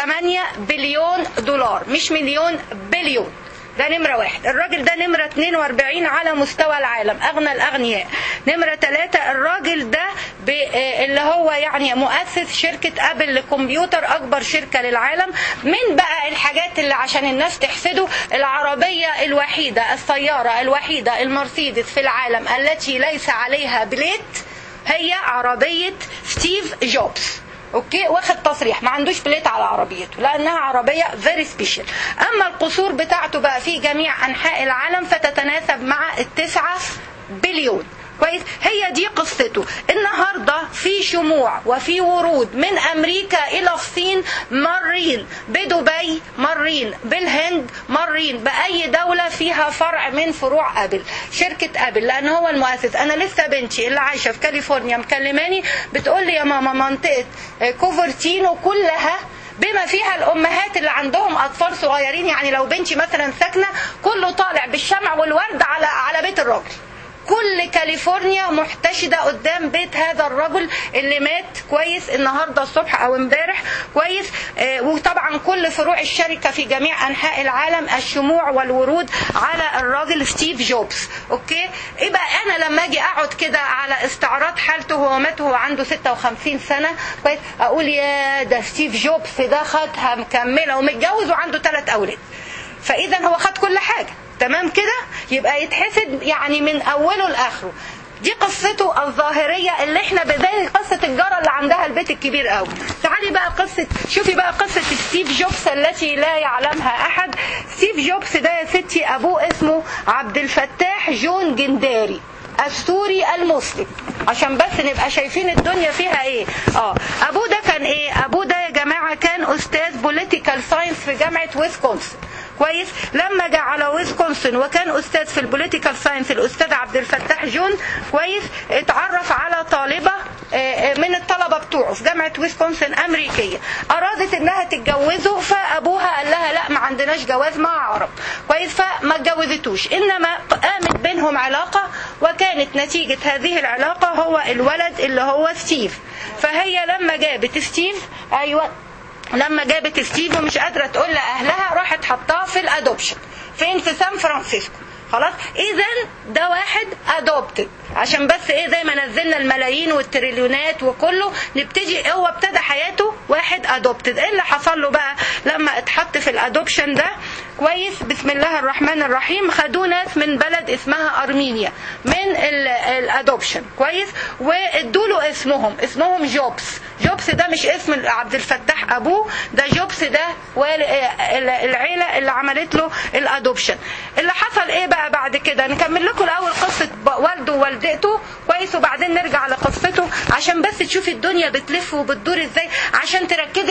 8 بليون دولار مش مليون بليون ده نمرة واحد الراجل ده نمرة 42 على مستوى العالم أغنى الأغنياء نمرة ثلاثة الراجل ده ب- آه، اللي هو يعني مؤسس شركة أبل لكمبيوتر أكبر شركة للعالم من بقى الحاجات اللي عشان الناس تحسده العربية الوحيدة السيارة الوحيدة المرسيدس في العالم التي ليس عليها بليت هي عربية ستيف جوبز اوكي واخد تصريح ما عندوش بليت على عربيته لانها عربيه فيري سبيشال اما القصور بتاعته بقى في جميع انحاء العالم فتتناسب مع التسعة بليون كويس هي دي قصته النهارده في شموع وفي ورود من امريكا الى الصين مرين بدبي مرين بالهند مرين باي دوله فيها فرع من فروع ابل شركه ابل لان هو المؤسس انا لسه بنتي اللي عايشه في كاليفورنيا مكلماني بتقول لي يا ماما منطقه آه، كوفرتينو كلها بما فيها الامهات اللي عندهم اطفال صغيرين يعني لو بنتي مثلا ساكنه كله طالع بالشمع والورد على على بيت الراجل كل كاليفورنيا محتشده قدام بيت هذا الرجل اللي مات كويس النهارده الصبح او امبارح كويس آه وطبعا كل فروع الشركه في جميع انحاء العالم الشموع والورود على الراجل ستيف جوبز اوكي ايه بقى انا لما اجي اقعد كده على استعراض حالته هو مات وهو عنده 56 سنه كويس اقول يا ده ستيف جوبز ده خدها مكمله ومتجوز وعنده ثلاث اولاد فاذا هو خد كل حاجه تمام كده يبقى يتحسد يعني من اوله لاخره دي قصته الظاهرية اللي احنا بداية قصة الجارة اللي عندها البيت الكبير قوي تعالي بقى قصة شوفي بقى قصة ستيف جوبز التي لا يعلمها احد ستيف جوبز ده يا ستي ابوه اسمه عبد الفتاح جون جنداري السوري المسلم عشان بس نبقى شايفين الدنيا فيها ايه اه ابوه ده كان ايه ابوه ده يا جماعه كان استاذ بوليتيكال ساينس في جامعه ويسكونسن كويس لما جه على ويسكونسن وكان استاذ في البوليتيكال ساينس الاستاذ عبد الفتاح جون كويس اتعرف على طالبه آه، آه، من الطلبه بتوعه في جامعه ويسكونسن امريكيه ارادت انها تتجوزه فابوها قال لها لا ما عندناش جواز مع عرب كويس فما اتجوزتوش انما قامت بينهم علاقه وكانت نتيجه هذه العلاقه هو الولد اللي هو ستيف فهي لما جابت ستيف ايوه لما جابت ستيف ومش قادره تقول لاهلها راحت حطاه في الادوبشن فين في سان فرانسيسكو خلاص اذا ده واحد ادوبتد عشان بس ايه زي ما نزلنا الملايين والتريليونات وكله نبتدي هو ابتدى حياته واحد ادوبتد ايه اللي حصل له بقى لما اتحط في الادوبشن ده كويس بسم الله الرحمن الرحيم خدوه ناس من بلد اسمها ارمينيا من الادوبشن كويس وادوا له اسمهم اسمهم جوبس جوبس ده مش اسم عبد الفتاح ابوه ده جوبس ده وال- العيله اللي عملت له الادوبشن اللي حصل ايه بقى بعد كده نكمل لكم الاول قصه ب- والده ووالدته كويس وبعدين نرجع لقصته عشان بس تشوفي الدنيا بتلف وبتدور ازاي عشان تركزي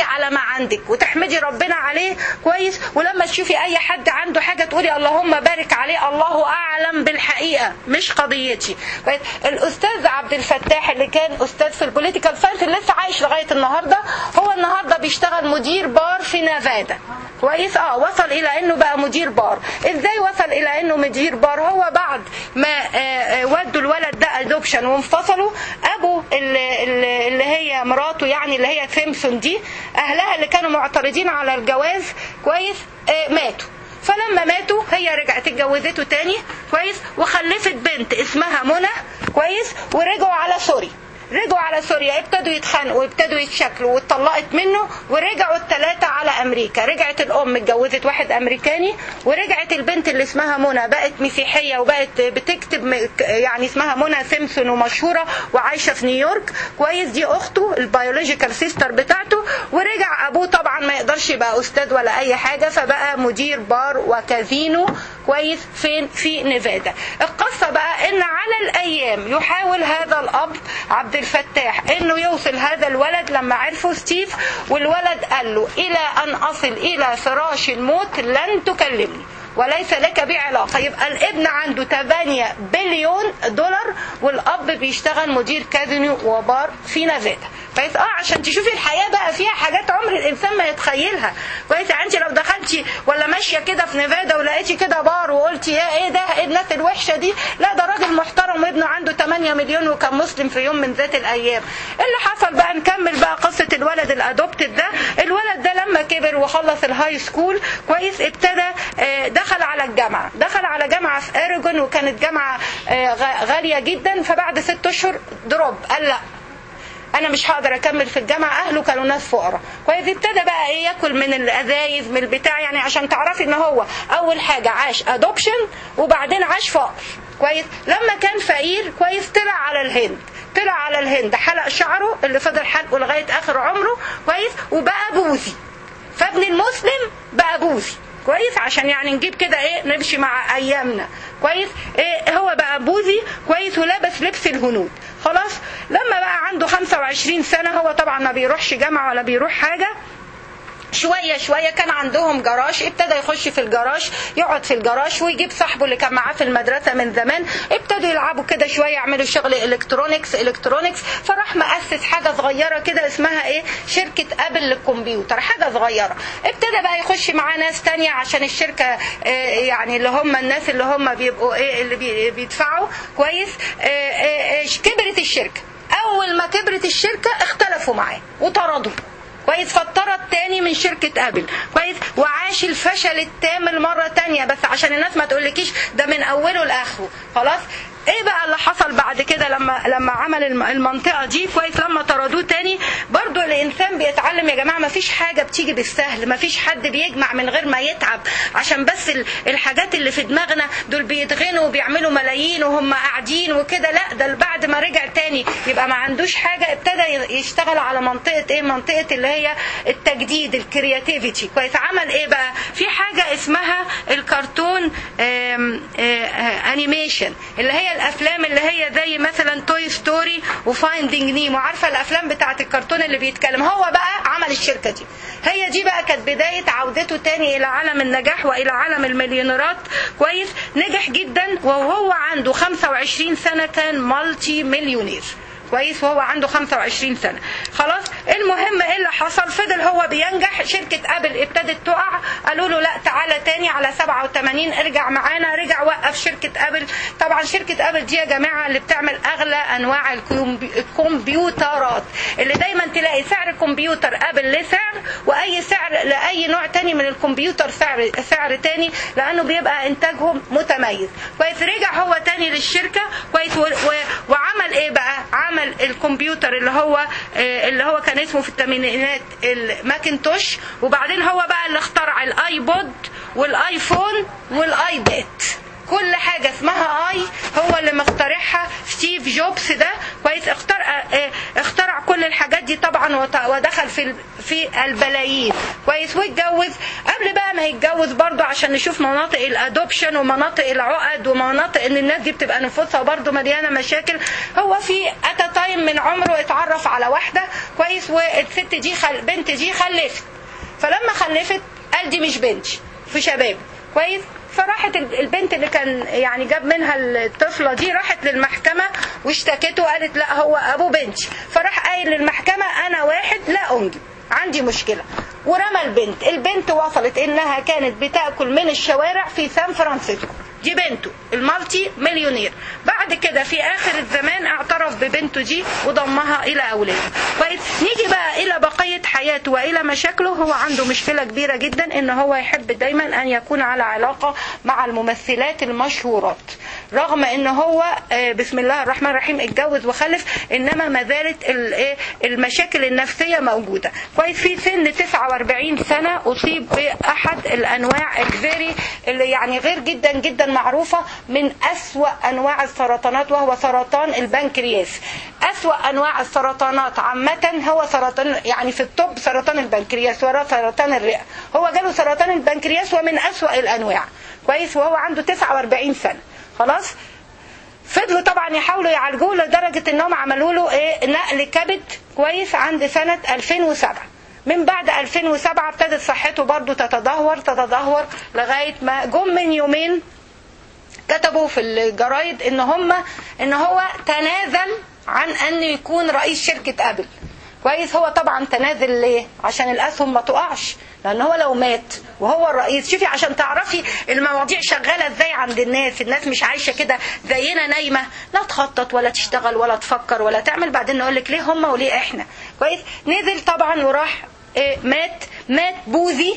على ما عندك وتحمدي ربنا عليه كويس ولما تشوفي اي حد عنده حاجه تقولي اللهم بارك عليه الله اعلم بالحقيقه مش قضيتي كويس الاستاذ عبد الفتاح اللي كان استاذ في البوليتيكال ساينس اللي لسه عايش لغايه النهارده هو النهارده بيشتغل مدير بار في نافادا كويس اه وصل الى انه بقى مدير بار ازاي وصل الى انه مدير بار هو بعد ما آه، آه، ودوا الولد ده ادوبشن وانفصلوا ابو اللي, اللي اللي هي مراته يعني اللي هي سيمسون دي اهلها اللي كانوا معترضين على الجواز كويس آه، ماتوا فلما ماتوا هي رجعت اتجوزته تاني كويس وخلفت بنت اسمها منى كويس ورجعوا على سوري رجعوا على سوريا ابتدوا يتخانقوا وابتدوا يتشكلوا واتطلقت منه ورجعوا الثلاثة على أمريكا رجعت الأم اتجوزت واحد أمريكاني ورجعت البنت اللي اسمها منى بقت مسيحية وبقت بتكتب م- يعني اسمها منى سيمسون ومشهورة وعايشة في نيويورك كويس دي أخته البيولوجيكال سيستر بتاعته ورجع أبوه طبعا ما يقدرش يبقى أستاذ ولا أي حاجة فبقى مدير بار وكازينو كويس فين في نيفادا القصة بقى ان على الايام يحاول هذا الاب عبد الفتاح انه يوصل هذا الولد لما عرفه ستيف والولد قال له الى ان اصل الى فراش الموت لن تكلمني وليس لك بي علاقة يبقى الابن عنده 8 بليون دولار والاب بيشتغل مدير كازينو وبار في نافادا كويس اه عشان تشوفي الحياه بقى فيها حاجات عمر الانسان ما يتخيلها كويس يعني انت لو دخلتي ولا ماشيه كده في نيفادا ولقيتي كده بار وقلتي يا ايه ده ايه الناس الوحشه دي لا ده راجل محترم وابنه عنده 8 مليون وكان مسلم في يوم من ذات الايام إيه اللي حصل بقى نكمل بقى قصه الولد الادوبتد ده الولد ده لما كبر وخلص الهاي سكول كويس ابتدى آه، دخل على الجامعه دخل على جامعه في اوريجون وكانت جامعه آه، غ- غاليه جدا فبعد ست اشهر دروب قال لا انا مش هقدر اكمل في الجامعه اهله كانوا ناس فقراء كويس ابتدى بقى ايه ياكل من الازايز من البتاع يعني عشان تعرفي ان هو اول حاجه عاش ادوبشن وبعدين عاش فقر كويس لما كان فقير كويس طلع على الهند طلع على الهند حلق شعره اللي فضل حلقه لغايه اخر عمره كويس وبقى بوذي فابن المسلم بقى بوذي كويس عشان يعني نجيب كده ايه نمشي مع ايامنا كويس ايه هو بقى بوذي كويس ولابس لبس الهنود خلاص لما بقى عنده 25 سنه هو طبعا ما بيروحش جامعه ولا بيروح حاجه شويه شويه كان عندهم جراج ابتدى يخش في الجراج يقعد في الجراج ويجيب صاحبه اللي كان معاه في المدرسه من زمان ابتدوا يلعبوا كده شويه يعملوا شغل الكترونكس الكترونكس فراح مؤسس حاجه صغيره كده اسمها ايه شركه ابل للكمبيوتر حاجه صغيره ابتدى بقى يخش معاه ناس تانية عشان الشركه آه، يعني اللي هم الناس اللي هم بيبقوا ايه اللي بي- بيدفعوا كويس آه، آه، آه، كبرت الشركه اول ما كبرت الشركه اختلفوا معاه وطردوا كويس فاضطرد تاني من شركة ابل كويس وعاش الفشل التام المرة تانية بس عشان الناس ما تقولكيش ده من اوله لاخره خلاص ايه بقى اللي حصل بعد كده لما لما عمل الم- المنطقه دي كويس لما طردوه تاني برضو الانسان بيتعلم يا جماعه ما فيش حاجه بتيجي بالسهل ما فيش حد بيجمع من غير ما يتعب عشان بس ال- الحاجات اللي في دماغنا دول بيتغنوا وبيعملوا ملايين وهم قاعدين وكده لا ده بعد ما رجع تاني يبقى ما عندوش حاجه ابتدى ي- يشتغل على منطقه ايه منطقه اللي هي التجديد الكرياتيفيتي كويس عمل ايه بقى في حاجه اسمها الكرتون آم، آه، انيميشن اللي هي الافلام اللي هي زي مثلا توي ستوري وفايندينج نيمو عارفه الافلام بتاعه الكرتون اللي بيتكلم هو بقى عمل الشركه دي هي دي بقى كانت بدايه عودته تاني الى عالم النجاح والى عالم المليونيرات كويس نجح جدا وهو عنده 25 سنه كان مالتي مليونير كويس وهو عنده 25 سنة خلاص المهم ايه اللي حصل فضل هو بينجح شركة ابل ابتدت تقع قالوا له لا تعالى تاني على 87 ارجع معانا رجع وقف شركة ابل طبعا شركة ابل دي يا جماعة اللي بتعمل اغلى انواع الكمبي- الكمبيوترات اللي دايما تلاقي سعر كمبيوتر ابل له سعر واي سعر لاي نوع تاني من الكمبيوتر سعر سعر تاني لانه بيبقى انتاجهم متميز كويس رجع هو تاني للشركة كويس و... و... وعمل ايه بقى عمل الكمبيوتر اللي هو آه، اللي هو كان اسمه في الثمانينات الماكنتوش وبعدين هو بقى اللي اخترع الايبود والايفون والايباد كل حاجة اسمها اي هو اللي مخترعها ستيف جوبز ده كويس اخترع اه اخترع كل الحاجات دي طبعا وت- ودخل في ال- في البلايين كويس واتجوز قبل بقى ما يتجوز برضه عشان نشوف مناطق الادوبشن ومناطق العقد ومناطق ان الناس دي بتبقى نفوسها برضه مليانه مشاكل هو في اتى تايم من عمره اتعرف على واحده كويس والست دي خل... بنت دي خلفت فلما خلفت قال دي مش بنتي في شباب كويس فراحت ال- البنت اللي كان يعني جاب منها الطفلة دي راحت للمحكمة واشتكته وقالت لا هو أبو بنتي فراح قايل للمحكمة أنا واحد لا أنجب عندي مشكلة ورمى البنت البنت وصلت إنها كانت بتأكل من الشوارع في سان فرانسيسكو دي بنته المالتي مليونير بعد كده في اخر الزمان اعترف ببنته دي وضمها الى اولاده كويس نيجي بقى الى بقيه حياته والى مشاكله هو عنده مشكله كبيره جدا ان هو يحب دايما ان يكون على علاقه مع الممثلات المشهورات رغم ان هو آه، بسم الله الرحمن الرحيم اتجوز وخلف انما ما زالت ال- إيه، المشاكل النفسيه موجوده كويس في سن 49 سنه اصيب باحد الانواع الفيري اللي يعني غير جدا جدا معروفه من اسوا انواع السرطانات وهو سرطان البنكرياس اسوا انواع السرطانات عامه هو سرطان يعني في الطب سرطان البنكرياس ورا سرطان الرئه هو جاله سرطان البنكرياس ومن اسوا الانواع كويس وهو عنده 49 سنه خلاص فضلوا طبعا يحاولوا يعالجوه لدرجة انهم عملوا له ايه نقل كبد كويس عند سنة 2007 من بعد 2007 ابتدت صحته برضو تتدهور تتدهور لغاية ما جم من يومين كتبوا في الجرايد ان هم ان هو تنازل عن ان يكون رئيس شركة ابل كويس هو طبعا تنازل ليه عشان الاسهم ما تقعش لان هو لو مات وهو الرئيس شوفي عشان تعرفي المواضيع شغاله ازاي عند الناس الناس مش عايشه كده زينا نايمه لا تخطط ولا تشتغل ولا تفكر ولا تعمل بعدين نقول لك ليه هم وليه احنا كويس نزل طبعا وراح إيه مات مات بوذي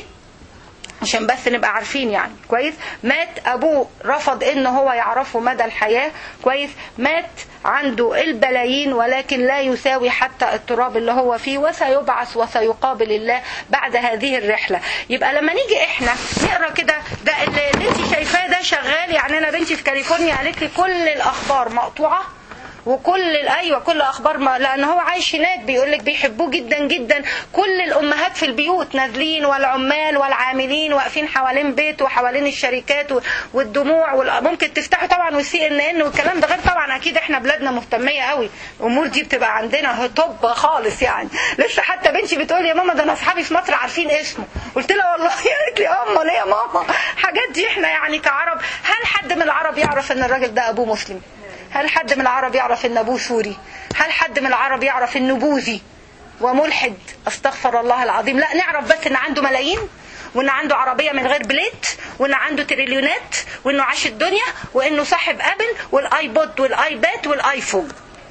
عشان بس نبقى عارفين يعني كويس مات ابوه رفض ان هو يعرفه مدى الحياة كويس مات عنده البلايين ولكن لا يساوي حتى التراب اللي هو فيه وسيبعث وسيقابل الله بعد هذه الرحلة يبقى لما نيجي احنا نقرا كده ده اللي اللي انت شايفاه ده شغال يعني انا بنتي في كاليفورنيا قالت لي كل الاخبار مقطوعة وكل ال- ايوه كل اخبار ما لان هو عايش هناك بيقول لك بيحبوه جدا جدا كل الامهات في البيوت نازلين والعمال والعاملين واقفين حوالين بيت وحوالين الشركات و- والدموع وال- ممكن تفتحوا طبعا والسي ان ان والكلام ده غير طبعا اكيد احنا بلادنا مهتميه قوي الامور دي بتبقى عندنا طب خالص يعني لسه حتى بنتي بتقول يا ماما ده انا اصحابي في مصر عارفين اسمه قلت لها والله قالت لي اه امال ايه يا ماما حاجات دي احنا يعني كعرب هل حد من العرب يعرف ان الراجل ده ابوه مسلم هل حد من العرب يعرف ان ابوه سوري هل حد من العرب يعرف انه بوذي وملحد استغفر الله العظيم لا نعرف بس ان عنده ملايين وان عنده عربيه من غير بليت وان عنده تريليونات وانه عاش الدنيا وانه صاحب ابل والايبود والايباد والايفون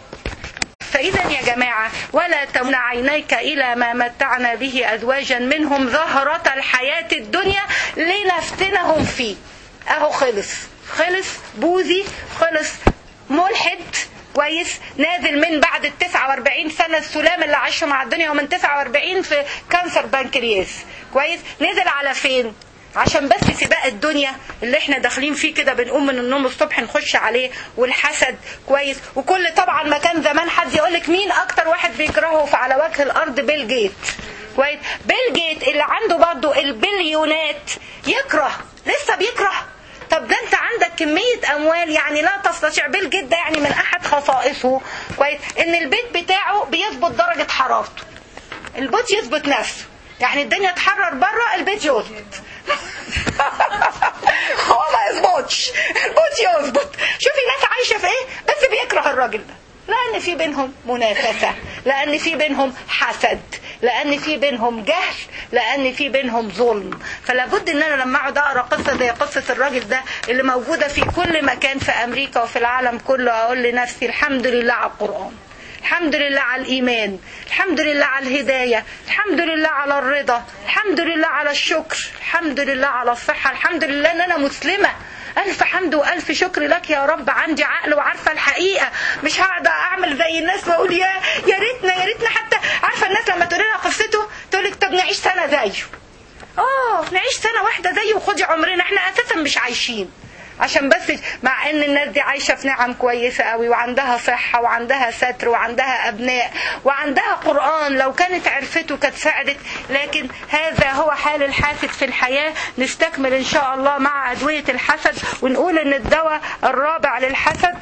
فإذا يا جماعة ولا تمنع عينيك إلى ما متعنا به أزواجا منهم زهرة الحياة الدنيا لنفتنهم فيه أهو خلص خلص بوذي خلص ملحد كويس نازل من بعد ال 49 سنة السلام اللي عاشوا مع الدنيا ومن 49 في كانسر بنكرياس كويس نزل على فين عشان بس سباق الدنيا اللي احنا داخلين فيه كده بنقوم من النوم الصبح نخش عليه والحسد كويس وكل طبعا ما كان زمان حد يقول لك مين اكتر واحد بيكرهه في على وجه الارض بيل جيت كويس بيل جيت اللي عنده برضه البليونات يكره لسه بيكره طب ده انت عندك كمية اموال يعني لا تستطيع بيل جيت ده يعني من احد خصائصه كويس ان البيت بتاعه بيظبط درجة حرارته البيت يظبط نفسه يعني الدنيا تحرر بره البيت يظبط هو ما يظبطش البيت يظبط شوفي ناس عايشه في ايه بس بيكره الراجل ده لان في بينهم منافسه لان في بينهم حسد لان في بينهم جهل لان في بينهم ظلم فلا بد ان انا لما اقعد اقرا قصه زي قصه الراجل ده اللي موجوده في كل مكان في امريكا وفي العالم كله اقول لنفسي الحمد لله على القران الحمد لله على الإيمان الحمد لله على الهداية الحمد لله على الرضا الحمد لله على الشكر الحمد لله على الصحة الحمد لله أن أنا مسلمة ألف حمد وألف شكر لك يا رب عندي عقل وعارفة الحقيقة مش هقعد أعمل زي الناس وأقول يا يا ريتنا يا ريتنا حتى عارفة الناس لما تقول لها قصته تقول لك طب نعيش سنة زيه اه نعيش سنة واحدة زيه وخدي عمرنا احنا أساسا مش عايشين عشان بس مع ان الناس دي عايشه في نعم كويسه قوي وعندها صحه وعندها ستر وعندها ابناء وعندها قران لو كانت عرفته كانت ساعدت لكن هذا هو حال الحاسد في الحياه نستكمل ان شاء الله مع ادويه الحسد ونقول ان الدواء الرابع للحسد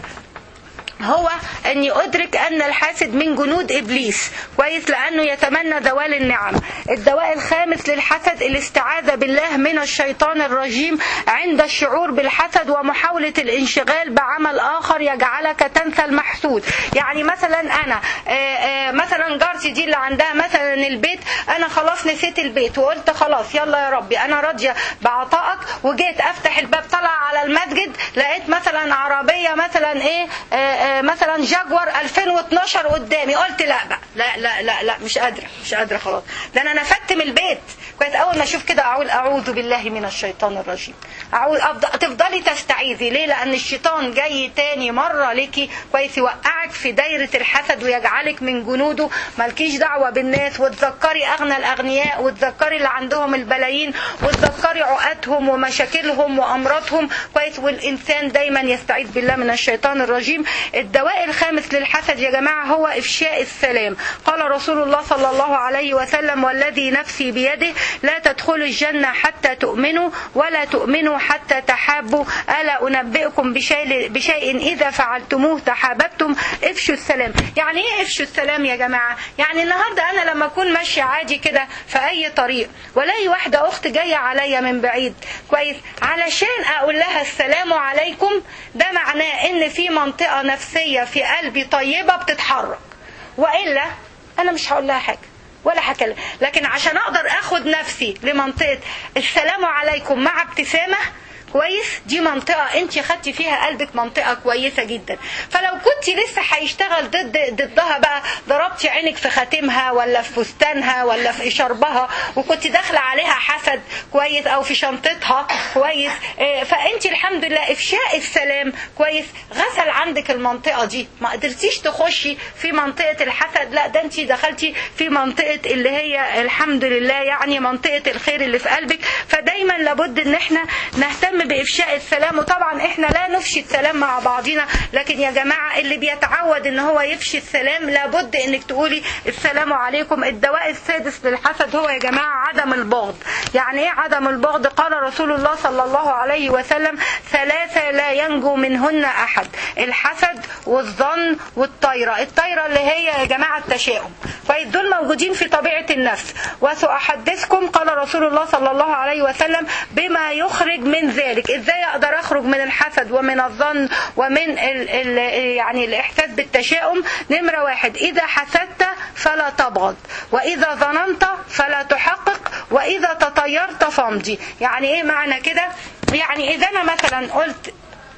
هو أن أدرك أن الحاسد من جنود إبليس كويس لأنه يتمنى زوال النعم الدواء الخامس للحسد الاستعاذة بالله من الشيطان الرجيم عند الشعور بالحسد ومحاولة الانشغال بعمل آخر يجعلك تنسى المحسود يعني مثلا أنا آآ آآ مثلا جارتي دي اللي عندها مثلا البيت أنا خلاص نسيت البيت وقلت خلاص يلا يا ربي أنا راضية بعطائك وجيت أفتح الباب طلع على المسجد لقيت مثلا عربية مثلا إيه آآ مثلا جاكور 2012 قدامي قلت لا بقى لا لا لا لا مش قادره مش قادره خلاص ده انا نفدت من البيت كويس اول ما اشوف كده اقول اعوذ بالله من الشيطان الرجيم اعوذ تفضلي تستعيذي ليه لان الشيطان جاي تاني مره ليكي كويس يوقعك في دايره الحسد ويجعلك من جنوده مالكيش دعوه بالناس وتذكري اغنى الاغنياء وتذكري اللي عندهم البلايين وتذكري عقدهم ومشاكلهم وامراضهم كويس والانسان دايما يستعيذ بالله من الشيطان الرجيم الدواء الخامس للحسد يا جماعة هو إفشاء السلام قال رسول الله صلى الله عليه وسلم والذي نفسي بيده لا تدخلوا الجنة حتى تؤمنوا ولا تؤمنوا حتى تحابوا ألا أنبئكم بشيء, بشيء إذا فعلتموه تحاببتم افشوا السلام يعني إيه افشوا السلام يا جماعة يعني النهاردة أنا لما أكون ماشية عادي كده في أي طريق ولاقي واحدة أخت جاية عليا من بعيد كويس علشان أقول لها السلام عليكم ده معناه إن في منطقة نفسية في قلبي طيبة بتتحرك وإلا أنا مش هقول لها حاجة ولا هكلم لكن عشان أقدر أخد نفسي لمنطقة السلام عليكم مع ابتسامة كويس دي منطقة انت خدتي فيها قلبك منطقة كويسة جدا فلو كنت لسه هيشتغل ضد ضدها بقى ضربتي عينك في خاتمها ولا في فستانها ولا في شربها وكنت داخلة عليها حسد كويس او في شنطتها كويس اه فانت الحمد لله افشاء السلام كويس غسل عندك المنطقة دي ما قدرتيش تخشي في منطقة الحسد لا ده انت دخلتي في منطقة اللي هي الحمد لله يعني منطقة الخير اللي في قلبك فدايما لابد ان احنا نهتم بإفشاء السلام وطبعا احنا لا نفشي السلام مع بعضنا لكن يا جماعة اللي بيتعود ان هو يفشي السلام لابد انك تقولي السلام عليكم الدواء السادس للحسد هو يا جماعة عدم البغض يعني ايه عدم البغض قال رسول الله صلى الله عليه وسلم ثلاثة لا ينجو منهن احد الحسد والظن والطيرة الطيرة اللي هي يا جماعة التشاؤم كويس دول موجودين في طبيعة النفس وسأحدثكم قال رسول الله صلى الله عليه وسلم بما يخرج من ذلك ذلك ازاي اقدر اخرج من الحسد ومن الظن ومن ال ال يعني الاحساس بالتشاؤم نمرة واحد اذا حسدت فلا تبغض واذا ظننت فلا تحقق واذا تطيرت فامضي يعني ايه معنى كده يعني اذا انا مثلا قلت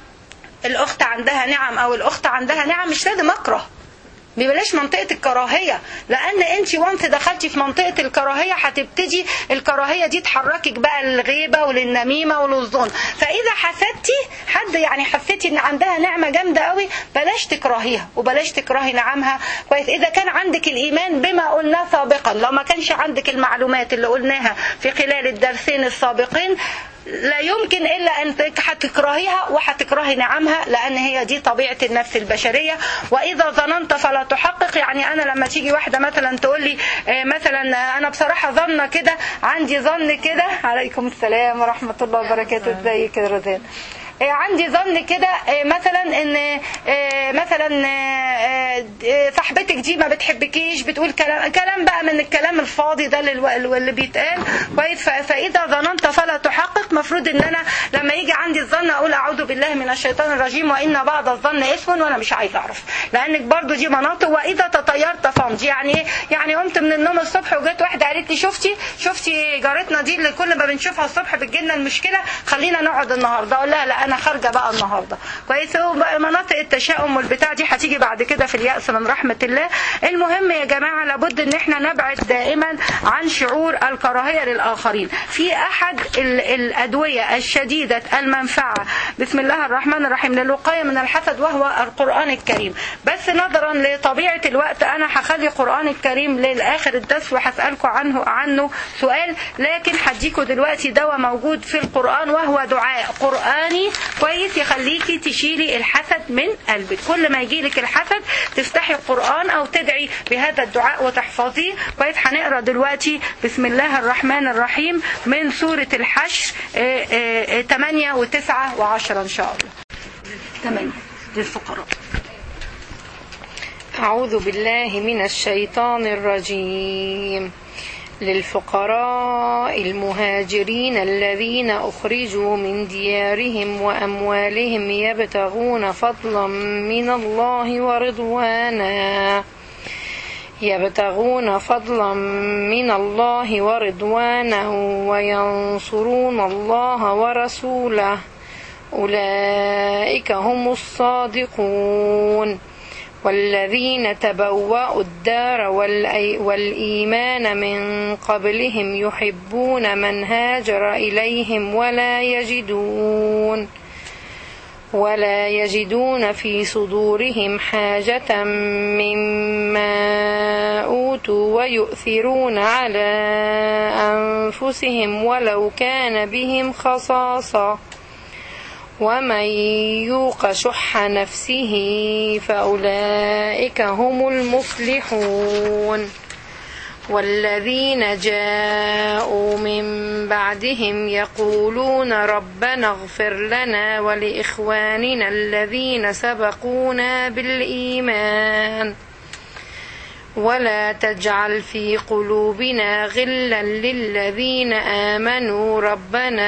الاخت عندها نعم او الاخت عندها نعم مش لازم اكره ببلاش منطقة الكراهية لأن أنت وانت دخلتي في منطقة الكراهية هتبتدي الكراهية دي تحركك بقى للغيبة وللنميمة وللظن فإذا حسدتي حد يعني حسيتي إن عندها نعمة جامدة قوي بلاش تكرهيها وبلاش تكرهي نعمها كويس إذا كان عندك الإيمان بما قلناه سابقا لو ما كانش عندك المعلومات اللي قلناها في خلال الدرسين السابقين لا يمكن الا ان هتكرهيها وهتكرهي نعمها لان هي دي طبيعه النفس البشريه واذا ظننت فلا تحقق يعني انا لما تيجي واحده مثلا تقول لي مثلا انا بصراحه ظنه كده عندي ظن كده عليكم السلام ورحمه الله وبركاته ازيك يا رزان عندي ظن كده مثلا ان مثلا صاحبتك دي ما بتحبكيش بتقول كلام كلام بقى من الكلام الفاضي ده اللي بيتقال كويس فاذا ظننت فلا تحقق مفروض ان انا لما يجي عندي الظن اقول اعوذ بالله من الشيطان الرجيم وان بعض الظن اسم وانا مش عايزه اعرف لانك برضو دي مناطق واذا تطيرت فامضي يعني ايه يعني قمت من النوم الصبح وجيت واحده قالت لي شفتي شفتي جارتنا دي اللي كل ما بنشوفها الصبح بتجيلنا المشكله خلينا نقعد النهارده اقول لها لا انا خارجه بقى النهارده كويس مناطق التشاؤم والبتاع دي هتيجي بعد كده في اليأس من رحمه الله المهم يا جماعه لابد ان احنا نبعد دائما عن شعور الكراهيه للاخرين في احد الادويه الشديده المنفعه بسم الله الرحمن الرحيم للوقايه من الحسد وهو القران الكريم بس نظرا لطبيعه الوقت انا هخلي القران الكريم للاخر الدرس وهسالكم عنه عنه سؤال لكن هديكم دلوقتي دواء موجود في القران وهو دعاء قراني كويس يخليكي تشيلي الحسد من قلبك كل ما يجيلك الحسد تفتحي القرآن او تدعي بهذا الدعاء وتحفظيه كويس هنقرا دلوقتي بسم الله الرحمن الرحيم من سورة الحشر 8 و9 و10 ان شاء الله 8 للفقراء أعوذ بالله من الشيطان الرجيم للفقراء المهاجرين الذين أخرجوا من ديارهم وأموالهم يبتغون فضلا من الله ورضوانا يبتغون فضلا من الله ورضوانا وينصرون الله ورسوله أولئك هم الصادقون والذين تبوأوا الدار والإيمان من قبلهم يحبون من هاجر إليهم ولا يجدون ولا يجدون في صدورهم حاجة مما أوتوا ويؤثرون على أنفسهم ولو كان بهم خصاصة ومن يوق شح نفسه فأولئك هم المفلحون والذين جاءوا من بعدهم يقولون ربنا اغفر لنا ولإخواننا الذين سبقونا بالإيمان ولا تجعل في قلوبنا غلا للذين آمنوا ربنا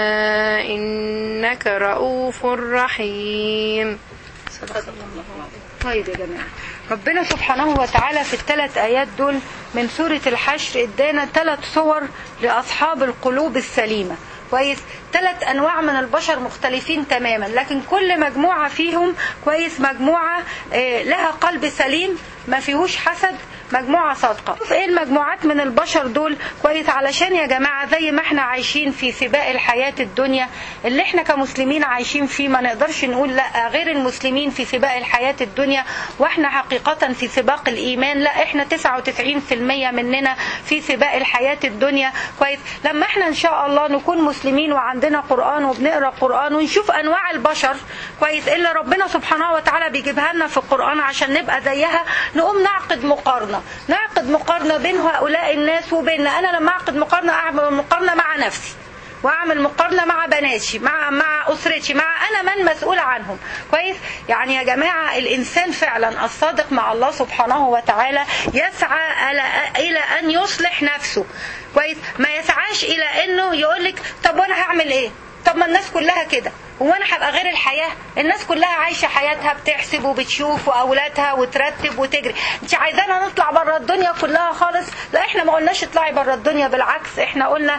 إنك رؤوف رحيم طيب يا جماعة ربنا سبحانه وتعالى في الثلاث آيات دول من سورة الحشر ادانا ثلاث صور لأصحاب القلوب السليمة كويس ثلاث انواع من البشر مختلفين تماما لكن كل مجموعه فيهم كويس مجموعه لها قلب سليم ما فيهوش حسد مجموعة صادقة شوف ايه المجموعات من البشر دول كويس علشان يا جماعة زي ما احنا عايشين في سباق الحياة الدنيا اللي احنا كمسلمين عايشين فيه ما نقدرش نقول لا غير المسلمين في سباق الحياة الدنيا واحنا حقيقة في سباق الايمان لا احنا 99% مننا في سباق الحياة الدنيا كويس لما احنا ان شاء الله نكون مسلمين وعندنا قرآن وبنقرأ قرآن ونشوف انواع البشر كويس اللي ربنا سبحانه وتعالى بيجيبها لنا في القرآن عشان نبقى زيها نقوم نعقد مقارنة نعقد مقارنة بين هؤلاء الناس وبيننا أنا لما أعقد مقارنة أعمل مقارنة مع نفسي واعمل مقارنه مع بناتي مع مع اسرتي مع انا من مسؤول عنهم كويس يعني يا جماعه الانسان فعلا الصادق مع الله سبحانه وتعالى يسعى الى ان يصلح نفسه كويس ما يسعاش الى انه يقول لك طب وانا هعمل ايه طب ما الناس كلها كده هو انا هبقى غير الحياه الناس كلها عايشه حياتها بتحسب وبتشوف واولادها وترتب وتجري انت عايزانا نطلع بره الدنيا كلها خالص لا احنا ما قلناش اطلعي بره الدنيا بالعكس احنا قلنا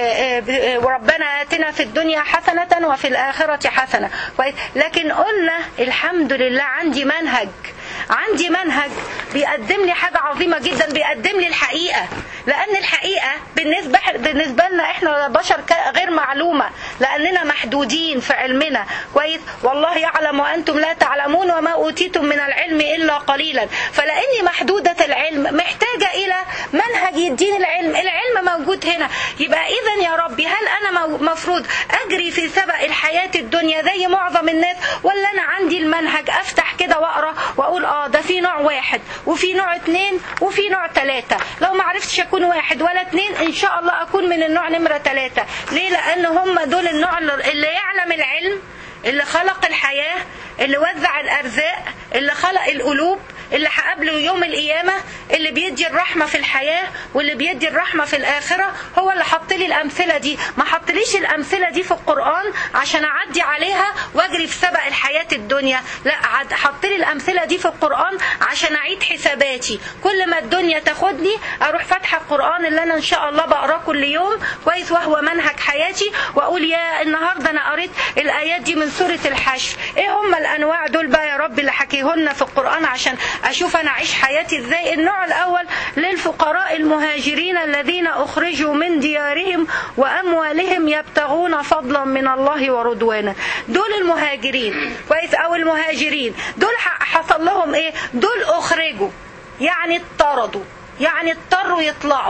وربنا اتنا في الدنيا حسنه وفي الاخره حسنه كويس لكن قلنا الحمد لله عندي منهج عندي منهج بيقدم لي حاجة عظيمة جدا بيقدم لي الحقيقة لأن الحقيقة بالنسبة بالنسبة لنا احنا بشر غير معلومة لأننا محدودين في علمنا كويس والله يعلم وأنتم لا تعلمون وما أوتيتم من العلم إلا قليلا فلأني محدودة العلم محتاجة إلى منهج يديني العلم العلم موجود هنا يبقى إذا يا ربي هل أنا مفروض أجري في سبق الحياة الدنيا زي معظم الناس ولا أنا عندي المنهج أفتح كده وأقرأ وأقول اه ده في نوع واحد وفي نوع اتنين وفي نوع تلاتة لو ما عرفتش اكون واحد ولا اتنين ان شاء الله اكون من النوع نمرة تلاتة ليه لان هم دول النوع اللي يعلم العلم اللي خلق الحياة اللي وزع الارزاق اللي خلق القلوب اللي هقابله يوم القيامة اللي بيدي الرحمة في الحياة واللي بيدي الرحمة في الآخرة هو اللي حط لي الأمثلة دي ما حطليش الأمثلة دي في القرآن عشان أعدي عليها وأجري في سبق الحياة الدنيا لا حط لي الأمثلة دي في القرآن عشان أعيد حساباتي كل ما الدنيا تاخدني أروح فاتحة القرآن اللي أنا إن شاء الله بقراه كل يوم كويس وهو منهج حياتي وأقول يا النهاردة أنا قريت الآيات دي من سورة الحشر إيه هم الأنواع دول بقى يا رب اللي حكيهن في القرآن عشان أشوف أنا أعيش حياتي إزاي النوع الأول للفقراء المهاجرين الذين أخرجوا من ديارهم وأموالهم يبتغون فضلا من الله ورضوانا دول المهاجرين كويس أو المهاجرين دول حصل لهم إيه دول أخرجوا يعني اضطردوا يعني اضطروا يطلعوا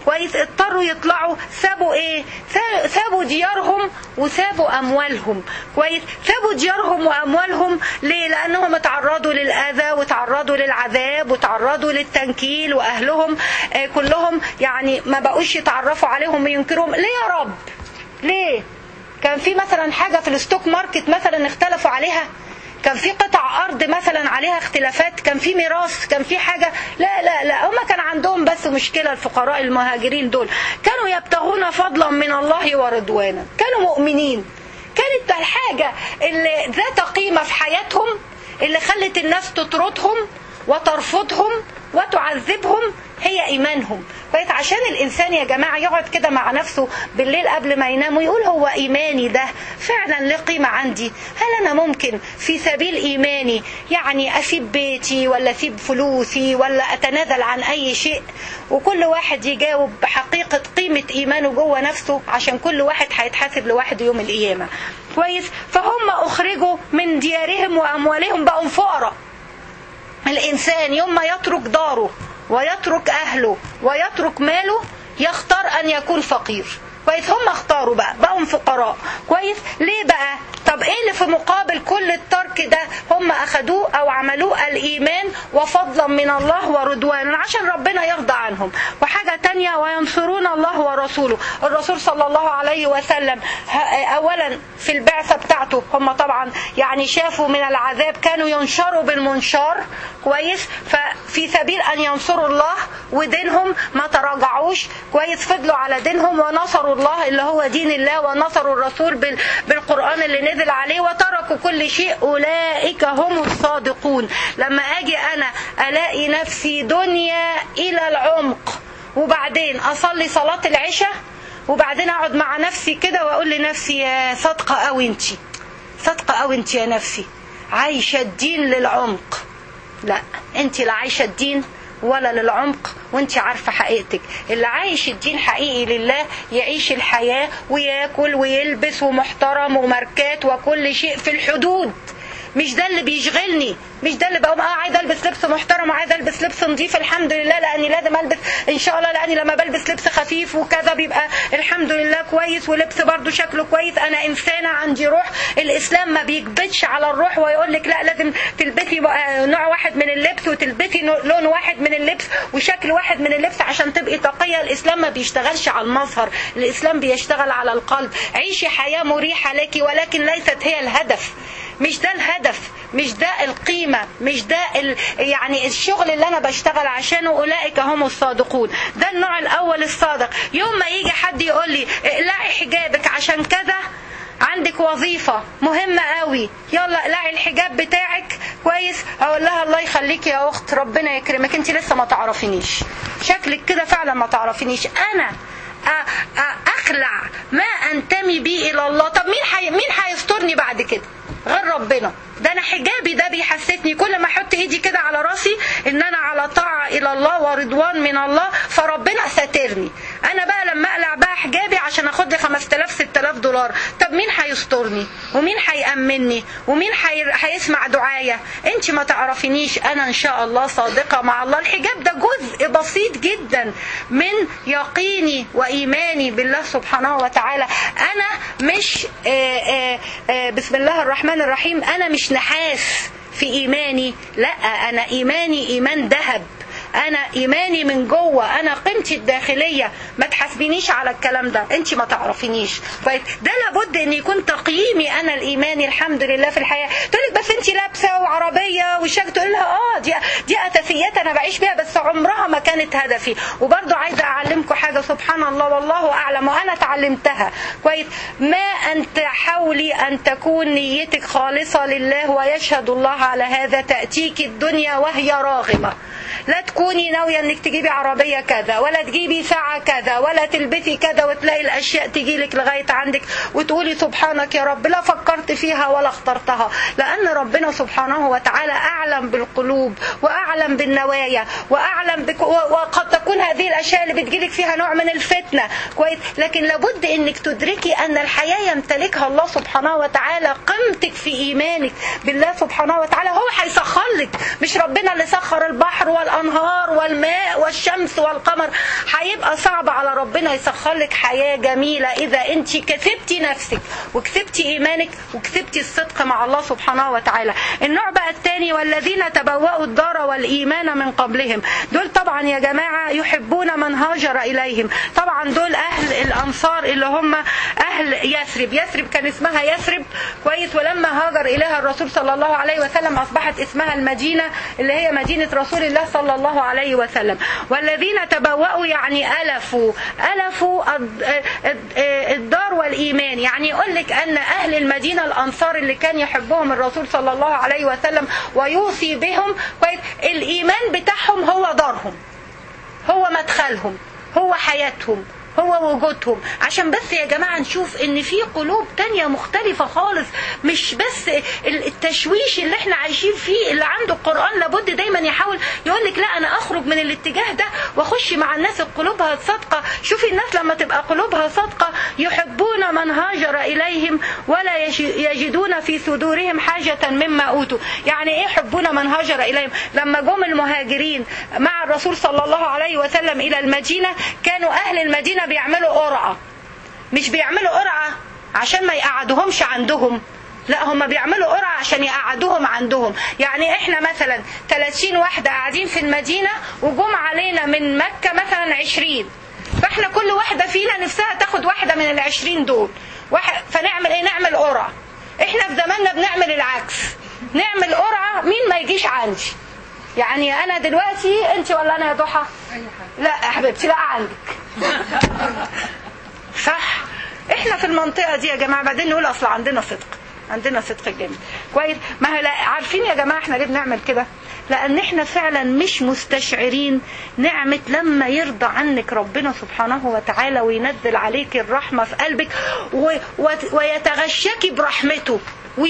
كويس اضطروا يطلعوا سابوا ايه سا- سابوا ديارهم وسابوا اموالهم كويس سابوا ديارهم واموالهم ليه لانهم اتعرضوا للاذى وتعرضوا للعذاب وتعرضوا للتنكيل واهلهم آه، كلهم يعني ما بقوش يتعرفوا عليهم وينكرهم ليه يا رب ليه كان في مثلا حاجة في الستوك ماركت مثلا اختلفوا عليها كان في قطع أرض مثلا عليها اختلافات كان في ميراث كان في حاجة لا لا لا هم كان عندهم بس مشكلة الفقراء المهاجرين دول كانوا يبتغون فضلا من الله ورضوانا كانوا مؤمنين كانت الحاجة اللي ذات قيمة في حياتهم اللي خلت الناس تطردهم وترفضهم وتعذبهم هي ايمانهم كويس عشان الانسان يا جماعه يقعد كده مع نفسه بالليل قبل ما ينام ويقول هو ايماني ده فعلا له قيمه عندي هل انا ممكن في سبيل ايماني يعني اسيب بيتي ولا اسيب فلوسي ولا اتنازل عن اي شيء وكل واحد يجاوب بحقيقه قيمه ايمانه جوه نفسه عشان كل واحد هيتحاسب لوحده يوم القيامه كويس فهم اخرجوا من ديارهم واموالهم بقوا فقراء الإنسان يوم ما يترك داره ويترك أهله ويترك ماله يختار أن يكون فقير كويس هم اختاروا بقى بقوا فقراء كويس ليه بقى طب ايه اللي في مقابل كل الترك ده هم اخدوه او عملوه الايمان وفضلا من الله ورضوانا عشان ربنا يرضى عنهم وحاجه تانية وينصرون الله ورسوله الرسول صلى الله عليه وسلم ه- اولا في البعثه بتاعته هم طبعا يعني شافوا من العذاب كانوا ينشروا بالمنشار كويس ففي سبيل ان ينصروا الله ودينهم ما تراجعوش كويس فضلوا على دينهم ونصروا الله اللي هو دين الله ونصروا الرسول بال- بالقرآن اللي نزل عليه وتركوا كل شيء أولئك هم الصادقون لما أجي أنا ألاقي نفسي دنيا إلى العمق وبعدين أصلي صلاة العشاء وبعدين أقعد مع نفسي كده وأقول لنفسي يا صادقة أوي أنتي صادقة أوي أنتي يا نفسي عايشة الدين للعمق لا انت لا عايشه الدين ولا للعمق وانت عارفه حقيقتك اللي عايش الدين حقيقي لله يعيش الحياه وياكل ويلبس ومحترم وماركات وكل شيء في الحدود مش ده اللي بيشغلني مش ده اللي بقوم اه عايزه البس لبس محترم وعايزه البس لبس نظيف الحمد لله لاني لازم البس ان شاء الله لاني لما بلبس لبس خفيف وكذا بيبقى الحمد لله كويس ولبس برضو شكله كويس انا انسانه عندي روح الاسلام ما بيكبتش على الروح ويقول لك لا لازم تلبسي بقى نوع واحد من اللبس وتلبسي نوع- لون واحد من اللبس وشكل واحد من اللبس عشان تبقي تقيه الاسلام ما بيشتغلش على المظهر الاسلام بيشتغل على القلب عيشي حياه مريحه لك ولكن ليست هي الهدف مش ده الهدف مش ده القيمة مش ده ال... يعني الشغل اللي أنا بشتغل عشانه أولئك هم الصادقون ده النوع الأول الصادق يوم ما يجي حد يقول لي اقلعي حجابك عشان كذا عندك وظيفة مهمة قوي يلا اقلعي الحجاب بتاعك كويس اقول لها الله يخليكي يا اخت ربنا يكرمك انت لسه ما تعرفينيش شكلك كده فعلا ما تعرفينيش انا أ- أ- اخلع ما انتمي بيه الى الله طب مين حي... مين هيسترني بعد كده غير ربنا ده انا حجابي ده بيحسسني كل ما احط ايدي كده على راسي ان انا على طاعه الى الله ورضوان من الله فربنا ساترني انا بقى لما اقلع بقى حجابي عشان اخد لي 5000 6000 دولار طب مين هيسترني ومين هيامني ومين هي... هيسمع دعايا انت ما تعرفينيش انا ان شاء الله صادقه مع الله الحجاب ده جزء بسيط جدا من يقيني وايماني بالله سبحانه وتعالى انا مش آآ آآ آآ بسم الله الرحمن الرحيم انا مش نحاس في ايماني لا انا ايماني ايمان ذهب انا ايماني من جوه انا قيمتي الداخليه ما تحاسبينيش على الكلام ده انت ما تعرفينيش كويس ده لابد ان يكون تقييمي انا الايماني الحمد لله في الحياه تقول لك بس انت لابسه وعربيه وشك تقول لها اه دي دي اساسيات انا بعيش بيها بس عمرها ما كانت هدفي وبرضه عايزه اعلمكم حاجه سبحان الله والله اعلم وانا اتعلمتها كويس ما ان تحاولي ان تكون نيتك خالصه لله ويشهد الله على هذا تاتيك الدنيا وهي راغمه لا تكوني ناوية انك تجيبي عربية كذا ولا تجيبي ساعة كذا ولا تلبسي كذا وتلاقي الاشياء تجيلك لغاية عندك وتقولي سبحانك يا رب لا فكرت فيها ولا اخترتها لان ربنا سبحانه وتعالى اعلم بالقلوب واعلم بالنوايا واعلم بك وقد تكون هذه الاشياء اللي بتجيلك فيها نوع من الفتنة كويس لكن لابد انك تدركي ان الحياة يمتلكها الله سبحانه وتعالى قيمتك في ايمانك بالله سبحانه وتعالى هو هيسخر لك مش ربنا اللي سخر البحر والارض والانهار والماء والشمس والقمر هيبقى صعب على ربنا يسخر لك حياه جميله اذا انت كسبتي نفسك وكسبتي ايمانك وكسبتي الصدق مع الله سبحانه وتعالى النوع بقى الثاني والذين تبوأوا الدار والايمان من قبلهم دول طبعا يا جماعه يحبون من هاجر اليهم طبعا دول اهل الانصار اللي هم اهل يثرب يثرب كان اسمها يثرب كويس ولما هاجر اليها الرسول صلى الله عليه وسلم اصبحت اسمها المدينه اللي هي مدينه رسول الله صلى الله عليه وسلم والذين تبوأوا يعني الفوا الفوا الدار والايمان يعني يقول لك ان اهل المدينه الانصار اللي كان يحبهم الرسول صلى الله عليه وسلم ويوصي بهم كويس الايمان بتاعهم هو دارهم هو مدخلهم هو حياتهم هو وجودهم عشان بس يا جماعة نشوف ان في قلوب تانية مختلفة خالص مش بس التشويش اللي احنا عايشين فيه اللي عنده القرآن لابد دايما يحاول يقول لك لا انا اخرج من الاتجاه ده واخش مع الناس قلوبها صادقة شوفي الناس لما تبقى قلوبها صادقة يحبون من هاجر اليهم ولا يجدون في صدورهم حاجة مما اوتوا يعني ايه يحبون من هاجر اليهم لما جم المهاجرين مع الرسول صلى الله عليه وسلم الى المدينة كانوا اهل المدينة بيعملوا قرعة مش بيعملوا قرعة عشان ما يقعدوهمش عندهم لا هم بيعملوا قرعة عشان يقعدوهم عندهم يعني احنا مثلا 30 واحدة قاعدين في المدينة وجم علينا من مكة مثلا 20 فاحنا كل واحدة فينا نفسها تاخد واحدة من العشرين دول واحد فنعمل ايه نعمل قرعة احنا في زماننا بنعمل العكس نعمل قرعة مين ما يجيش عندي يعني انا دلوقتي انت ولا انا يا ضحى لا يا حبيبتي لا عندك صح احنا في المنطقه دي يا جماعه بعدين نقول اصل عندنا صدق عندنا صدق جامد كويس ما هي لا عارفين يا جماعه احنا ليه بنعمل كده لان احنا فعلا مش مستشعرين نعمه لما يرضى عنك ربنا سبحانه وتعالى وينزل عليك الرحمه في قلبك و... و... ويتغشاكي برحمته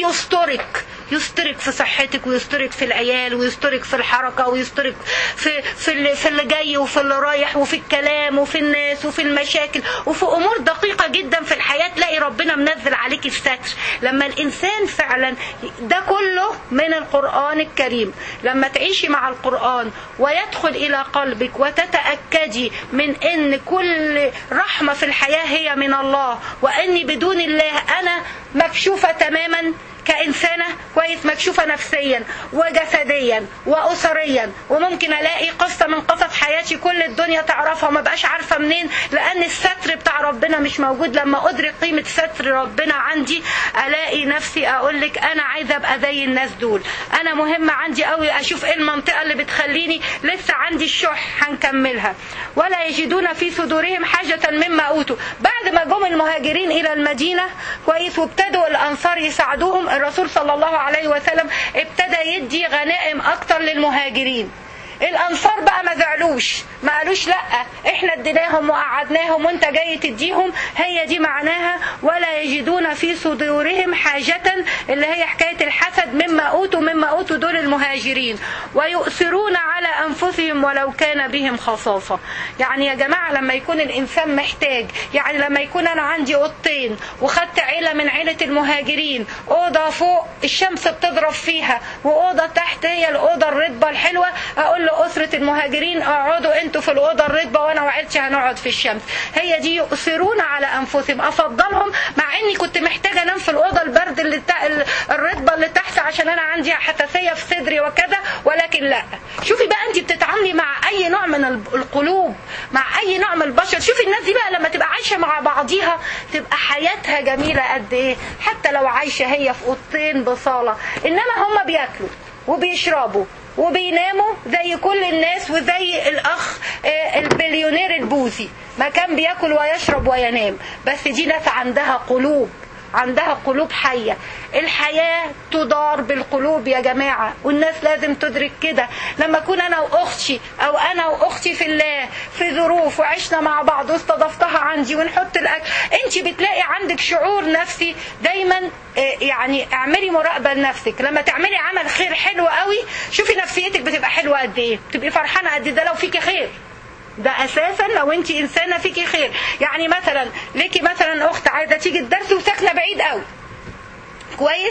ويسترك يسترك في صحتك ويسترك في العيال ويسترك في الحركه ويسترك في في اللي, في اللي جاي وفي اللي رايح وفي الكلام وفي الناس وفي المشاكل وفي امور دقيقه جدا في الحياه تلاقي ربنا منزل عليك الستر لما الانسان فعلا ده كله من القران الكريم لما تعيشي مع القران ويدخل الى قلبك وتتاكدي من ان كل رحمه في الحياه هي من الله واني بدون الله انا مكشوفه تماما كإنسانة كويس مكشوفة نفسيا وجسديا وأسريا وممكن ألاقي قصة من قصص حياتي كل الدنيا تعرفها وما بقاش عارفة منين لأن الستر بتاع ربنا مش موجود لما أدرك قيمة ستر ربنا عندي ألاقي نفسي أقول لك أنا عايزة أبقى زي الناس دول أنا مهمة عندي قوي أشوف إيه المنطقة اللي بتخليني لسه عندي الشح هنكملها ولا يجدون في صدورهم حاجة مما أوتوا بعد ما جم المهاجرين إلى المدينة كويس وابتدوا الأنصار يساعدوهم الرسول صلى الله عليه وسلم ابتدى يدي غنائم اكتر للمهاجرين الانصار بقى ما زعلوش ما قالوش لا احنا اديناهم وقعدناهم وانت جاي تديهم هي دي معناها ولا يجدون في صدورهم حاجة اللي هي حكاية الحسد مما اوتوا مما اوتوا دول المهاجرين ويؤثرون على انفسهم ولو كان بهم خصاصة يعني يا جماعة لما يكون الانسان محتاج يعني لما يكون انا عندي اوضتين وخدت عيلة من عيلة المهاجرين اوضة فوق الشمس بتضرب فيها واوضة تحت هي الاوضة الرطبة الحلوة اقول لأسرة المهاجرين اقعدوا انتوا في الأوضة الرطبة وانا وعيلتي هنقعد في الشمس هي دي يؤثرون على أنفسهم أفضلهم مع إني كنت محتاجة أنام في الأوضة البرد اللي تا... الرطبة اللي تحت عشان أنا عندي حساسية في صدري وكذا ولكن لا شوفي بقى أنت بتتعاملي مع أي نوع من القلوب مع أي نوع من البشر شوفي الناس دي بقى لما تبقى عايشة مع بعضيها تبقى حياتها جميلة قد إيه حتى لو عايشة هي في أوضتين بصالة إنما هم بياكلوا وبيشربوا وبيناموا زي كل الناس وزي الاخ البليونير البوذي ما كان بياكل ويشرب وينام بس دي ناس عندها قلوب عندها قلوب حية الحياة تدار بالقلوب يا جماعة والناس لازم تدرك كده لما أكون أنا وأختي أو أنا وأختي في الله في ظروف وعشنا مع بعض واستضفتها عندي ونحط الأكل أنت بتلاقي عندك شعور نفسي دايما يعني اعملي مراقبة لنفسك لما تعملي عمل خير حلو قوي شوفي نفسيتك بتبقى حلوة قد إيه تبقي فرحانة قد ده لو فيكي خير ده اساسا لو انت انسانه فيكي خير يعني مثلا ليكي مثلا اخت عايزه تيجي الدرس وساكنه بعيد قوي كويس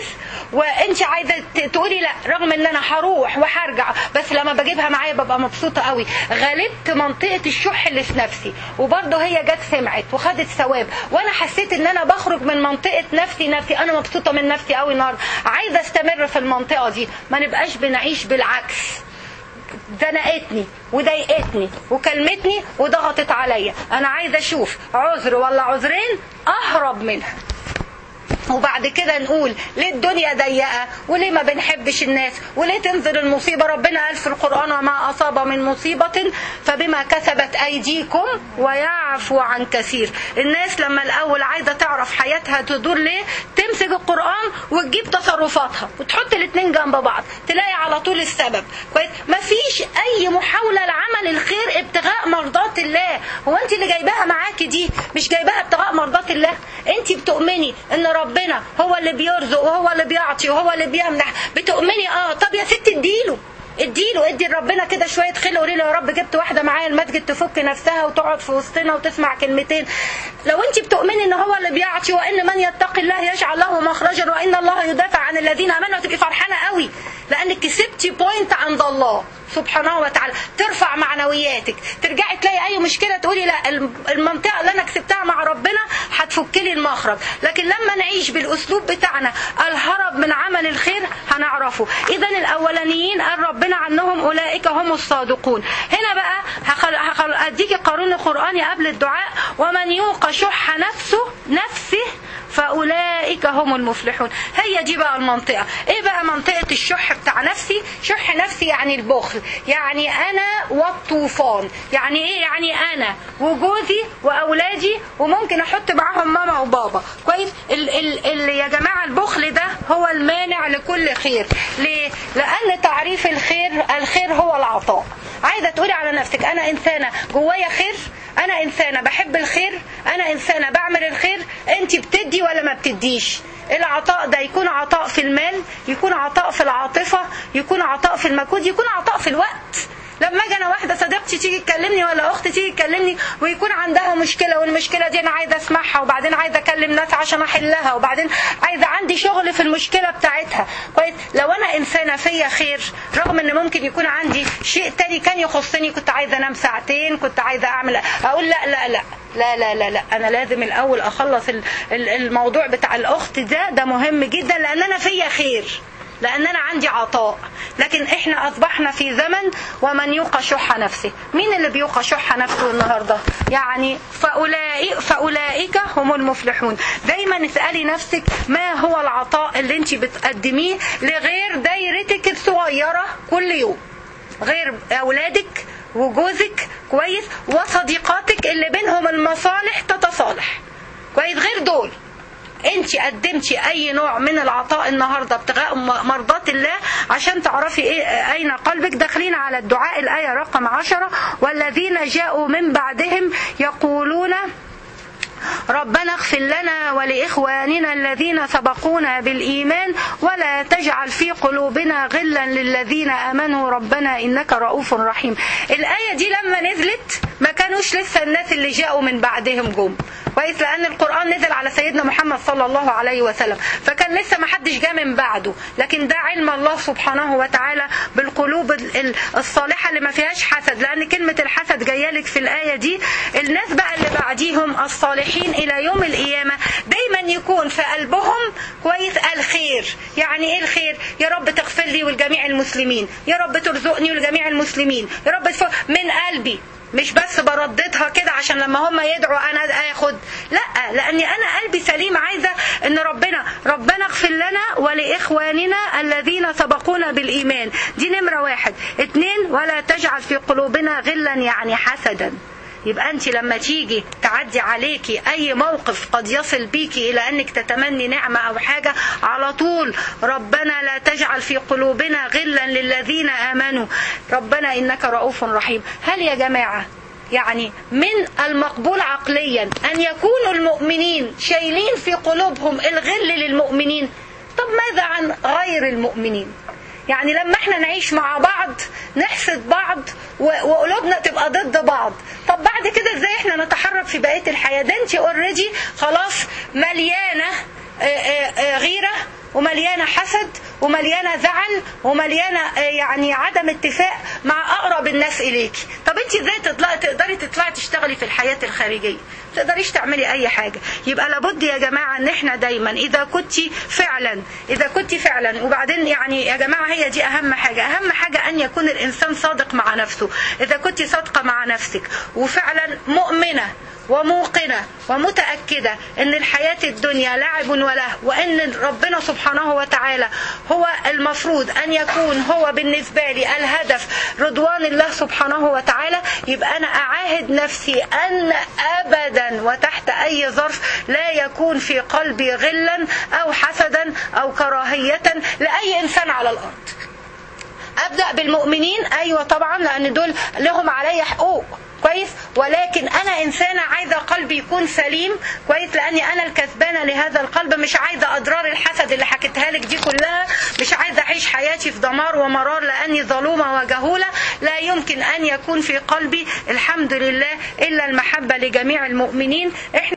وانت عايزه ت- تقولي لا رغم ان انا هروح وهرجع بس لما بجيبها معايا ببقى مبسوطه قوي غلبت منطقه الشح اللي في نفسي وبرضه هي جت سمعت وخدت ثواب وانا حسيت ان انا بخرج من منطقه نفسي نفسي انا مبسوطه من نفسي قوي النهارده عايزه استمر في المنطقه دي ما نبقاش بنعيش بالعكس زنقتني وضايقتني وكلمتني وضغطت عليا انا عايزه اشوف عذر ولا عذرين اهرب منها وبعد كده نقول ليه الدنيا ضيقه وليه ما بنحبش الناس وليه تنزل المصيبه ربنا قال في القران وما اصاب من مصيبه فبما كسبت ايديكم ويعفو عن كثير الناس لما الاول عايزه تعرف حياتها تدور ليه تمسك القران وتجيب تصرفاتها وتحط الاثنين جنب بعض تلاقي على طول السبب كويس مفيش اي محاوله لعمل الخير ابتغاء مرضات الله هو انت اللي جايباها معاكي دي مش جايباها ابتغاء مرضات الله انت بتؤمني ان ربنا هو اللي بيرزق وهو اللي بيعطي وهو اللي بيمنح بتؤمني اه طب يا ست اديله اديله ادي لربنا كده شويه خير قولي له يا رب جبت واحده معايا المسجد تفك نفسها وتقعد في وسطنا وتسمع كلمتين لو انت بتؤمني ان هو اللي بيعطي وان من يتقي الله يجعل له مخرجا وان الله يدافع عن الذين امنوا تبقي فرحانه قوي لانك كسبتي بوينت عند الله سبحانه وتعالى ترفع معنوياتك ترجعي تلاقي اي مشكله تقولي لا المنطقه اللي انا كسبتها مع ربنا هتفك لي المخرج لكن لما نعيش بالاسلوب بتاعنا الهرب من عمل الخير هنعرفه اذا الاولانيين قال ربنا عنهم اولئك هم الصادقون هنا بقى هخل... هخل... اديكي قانون قراني قبل الدعاء ومن يوق شح نفسه نفسه فاولئك هم المفلحون هي دي بقى المنطقه ايه بقى منطقه الشح بتاع نفسي شح نفسي يعني البخل يعني انا والطوفان يعني ايه يعني انا وجوزي واولادي وممكن احط معاهم ماما وبابا كويس ال ال ال يا جماعه البخل ده هو المانع لكل خير ليه لان تعريف الخير الخير هو العطاء عايزه تقولي على نفسك انا انسانه جوايا خير انا انسانه بحب الخير انا انسانه بعمل الخير انت بتدي ولا ما بتديش العطاء ده يكون عطاء في المال يكون عطاء في العاطفه يكون عطاء في المجهود يكون عطاء في الوقت لما اجي انا واحده صديقتي تيجي تكلمني ولا اختي تيجي تكلمني ويكون عندها مشكله والمشكله دي انا عايزه اسمعها وبعدين عايزه اكلم ناس عشان احلها وبعدين عايزه عندي شغل في المشكله بتاعتها كويس لو انا انسانه فيا خير رغم ان ممكن يكون عندي شيء تاني كان يخصني كنت عايزه انام ساعتين كنت عايزه اعمل اقول لا لا لا لا لا لا لا انا لازم الاول اخلص الموضوع بتاع الاخت ده ده مهم جدا لان انا فيا خير لان انا عندي عطاء لكن احنا اصبحنا في زمن ومن يوق شح نفسه مين اللي بيوق شح نفسه النهارده يعني فأولئك, فاولئك هم المفلحون دايما اسالي نفسك ما هو العطاء اللي انت بتقدميه لغير دايرتك الصغيره كل يوم غير اولادك وجوزك كويس وصديقاتك اللي بينهم المصالح تتصالح كويس غير دول انت قدمتي اي نوع من العطاء النهارده ابتغاء مرضات الله عشان تعرفي ايه اين قلبك داخلين على الدعاء الايه رقم عشرة والذين جاءوا من بعدهم يقولون ربنا اغفر لنا ولإخواننا الذين سبقونا بالإيمان ولا تجعل في قلوبنا غلا للذين آمنوا ربنا إنك رؤوف رحيم الآية دي لما نزلت ما كانوش لسه الناس اللي جاءوا من بعدهم جم كويس لأن القرآن نزل على سيدنا محمد صلى الله عليه وسلم فكان لسه ما حدش جاء من بعده لكن ده علم الله سبحانه وتعالى بالقلوب الصالحة اللي ما فيهاش حسد لأن كلمة الحسد جاية لك في الآية دي الناس بقى اللي بعديهم الصالحين إلى يوم القيامة دايما يكون في قلبهم كويس الخير يعني إيه الخير يا رب تغفر لي ولجميع المسلمين يا رب ترزقني ولجميع المسلمين يا رب من قلبي مش بس برددها كده عشان لما هم يدعوا انا اخد لا لاني انا قلبي سليم عايزه ان ربنا ربنا اغفر لنا ولاخواننا الذين سبقونا بالايمان دي نمره واحد اتنين ولا تجعل في قلوبنا غلا يعني حسدا يبقى انت لما تيجي تعدي عليكي اي موقف قد يصل بيكي الى انك تتمني نعمة او حاجة على طول ربنا لا تجعل في قلوبنا غلا للذين امنوا ربنا انك رؤوف رحيم هل يا جماعة يعني من المقبول عقليا ان يكونوا المؤمنين شايلين في قلوبهم الغل للمؤمنين طب ماذا عن غير المؤمنين يعني لما احنا نعيش مع بعض نحسد بعض وقلوبنا تبقى ضد بعض طب بعد كده ازاي احنا نتحرك في بقيه الحياه ده انت اوريدي خلاص مليانه غيره ومليانه حسد ومليانه زعل ومليانه آه، يعني عدم اتفاق مع اقرب الناس اليكي طب انت ازاي تطلعي تقدري تطلعي تشتغلي في الحياه الخارجيه ما تقدريش تعملي اي حاجه يبقى لابد يا جماعه ان احنا دايما اذا كنت فعلا اذا كنت فعلا وبعدين يعني يا جماعه هي دي اهم حاجه اهم حاجه ان يكون الانسان صادق مع نفسه اذا كنت صادقه مع نفسك وفعلا مؤمنه وموقنة ومتأكدة أن الحياة الدنيا لعب وله وأن ربنا سبحانه وتعالى هو المفروض أن يكون هو بالنسبة لي الهدف رضوان الله سبحانه وتعالى يبقى أنا أعاهد نفسي أن أبدا وتحت أي ظرف لا يكون في قلبي غلا أو حسدا أو كراهية لأي إنسان على الأرض ابدا بالمؤمنين ايوه طبعا لان دول لهم علي حقوق كويس ولكن انا انسانه عايزه قلبي يكون سليم كويس لاني انا الكسبانه لهذا القلب مش عايزه اضرار الحسد اللي حكيتها لك دي كلها مش عايزه اعيش حياتي في دمار ومرار لاني ظلومه وجهوله لا يمكن ان يكون في قلبي الحمد لله الا المحبه لجميع المؤمنين احنا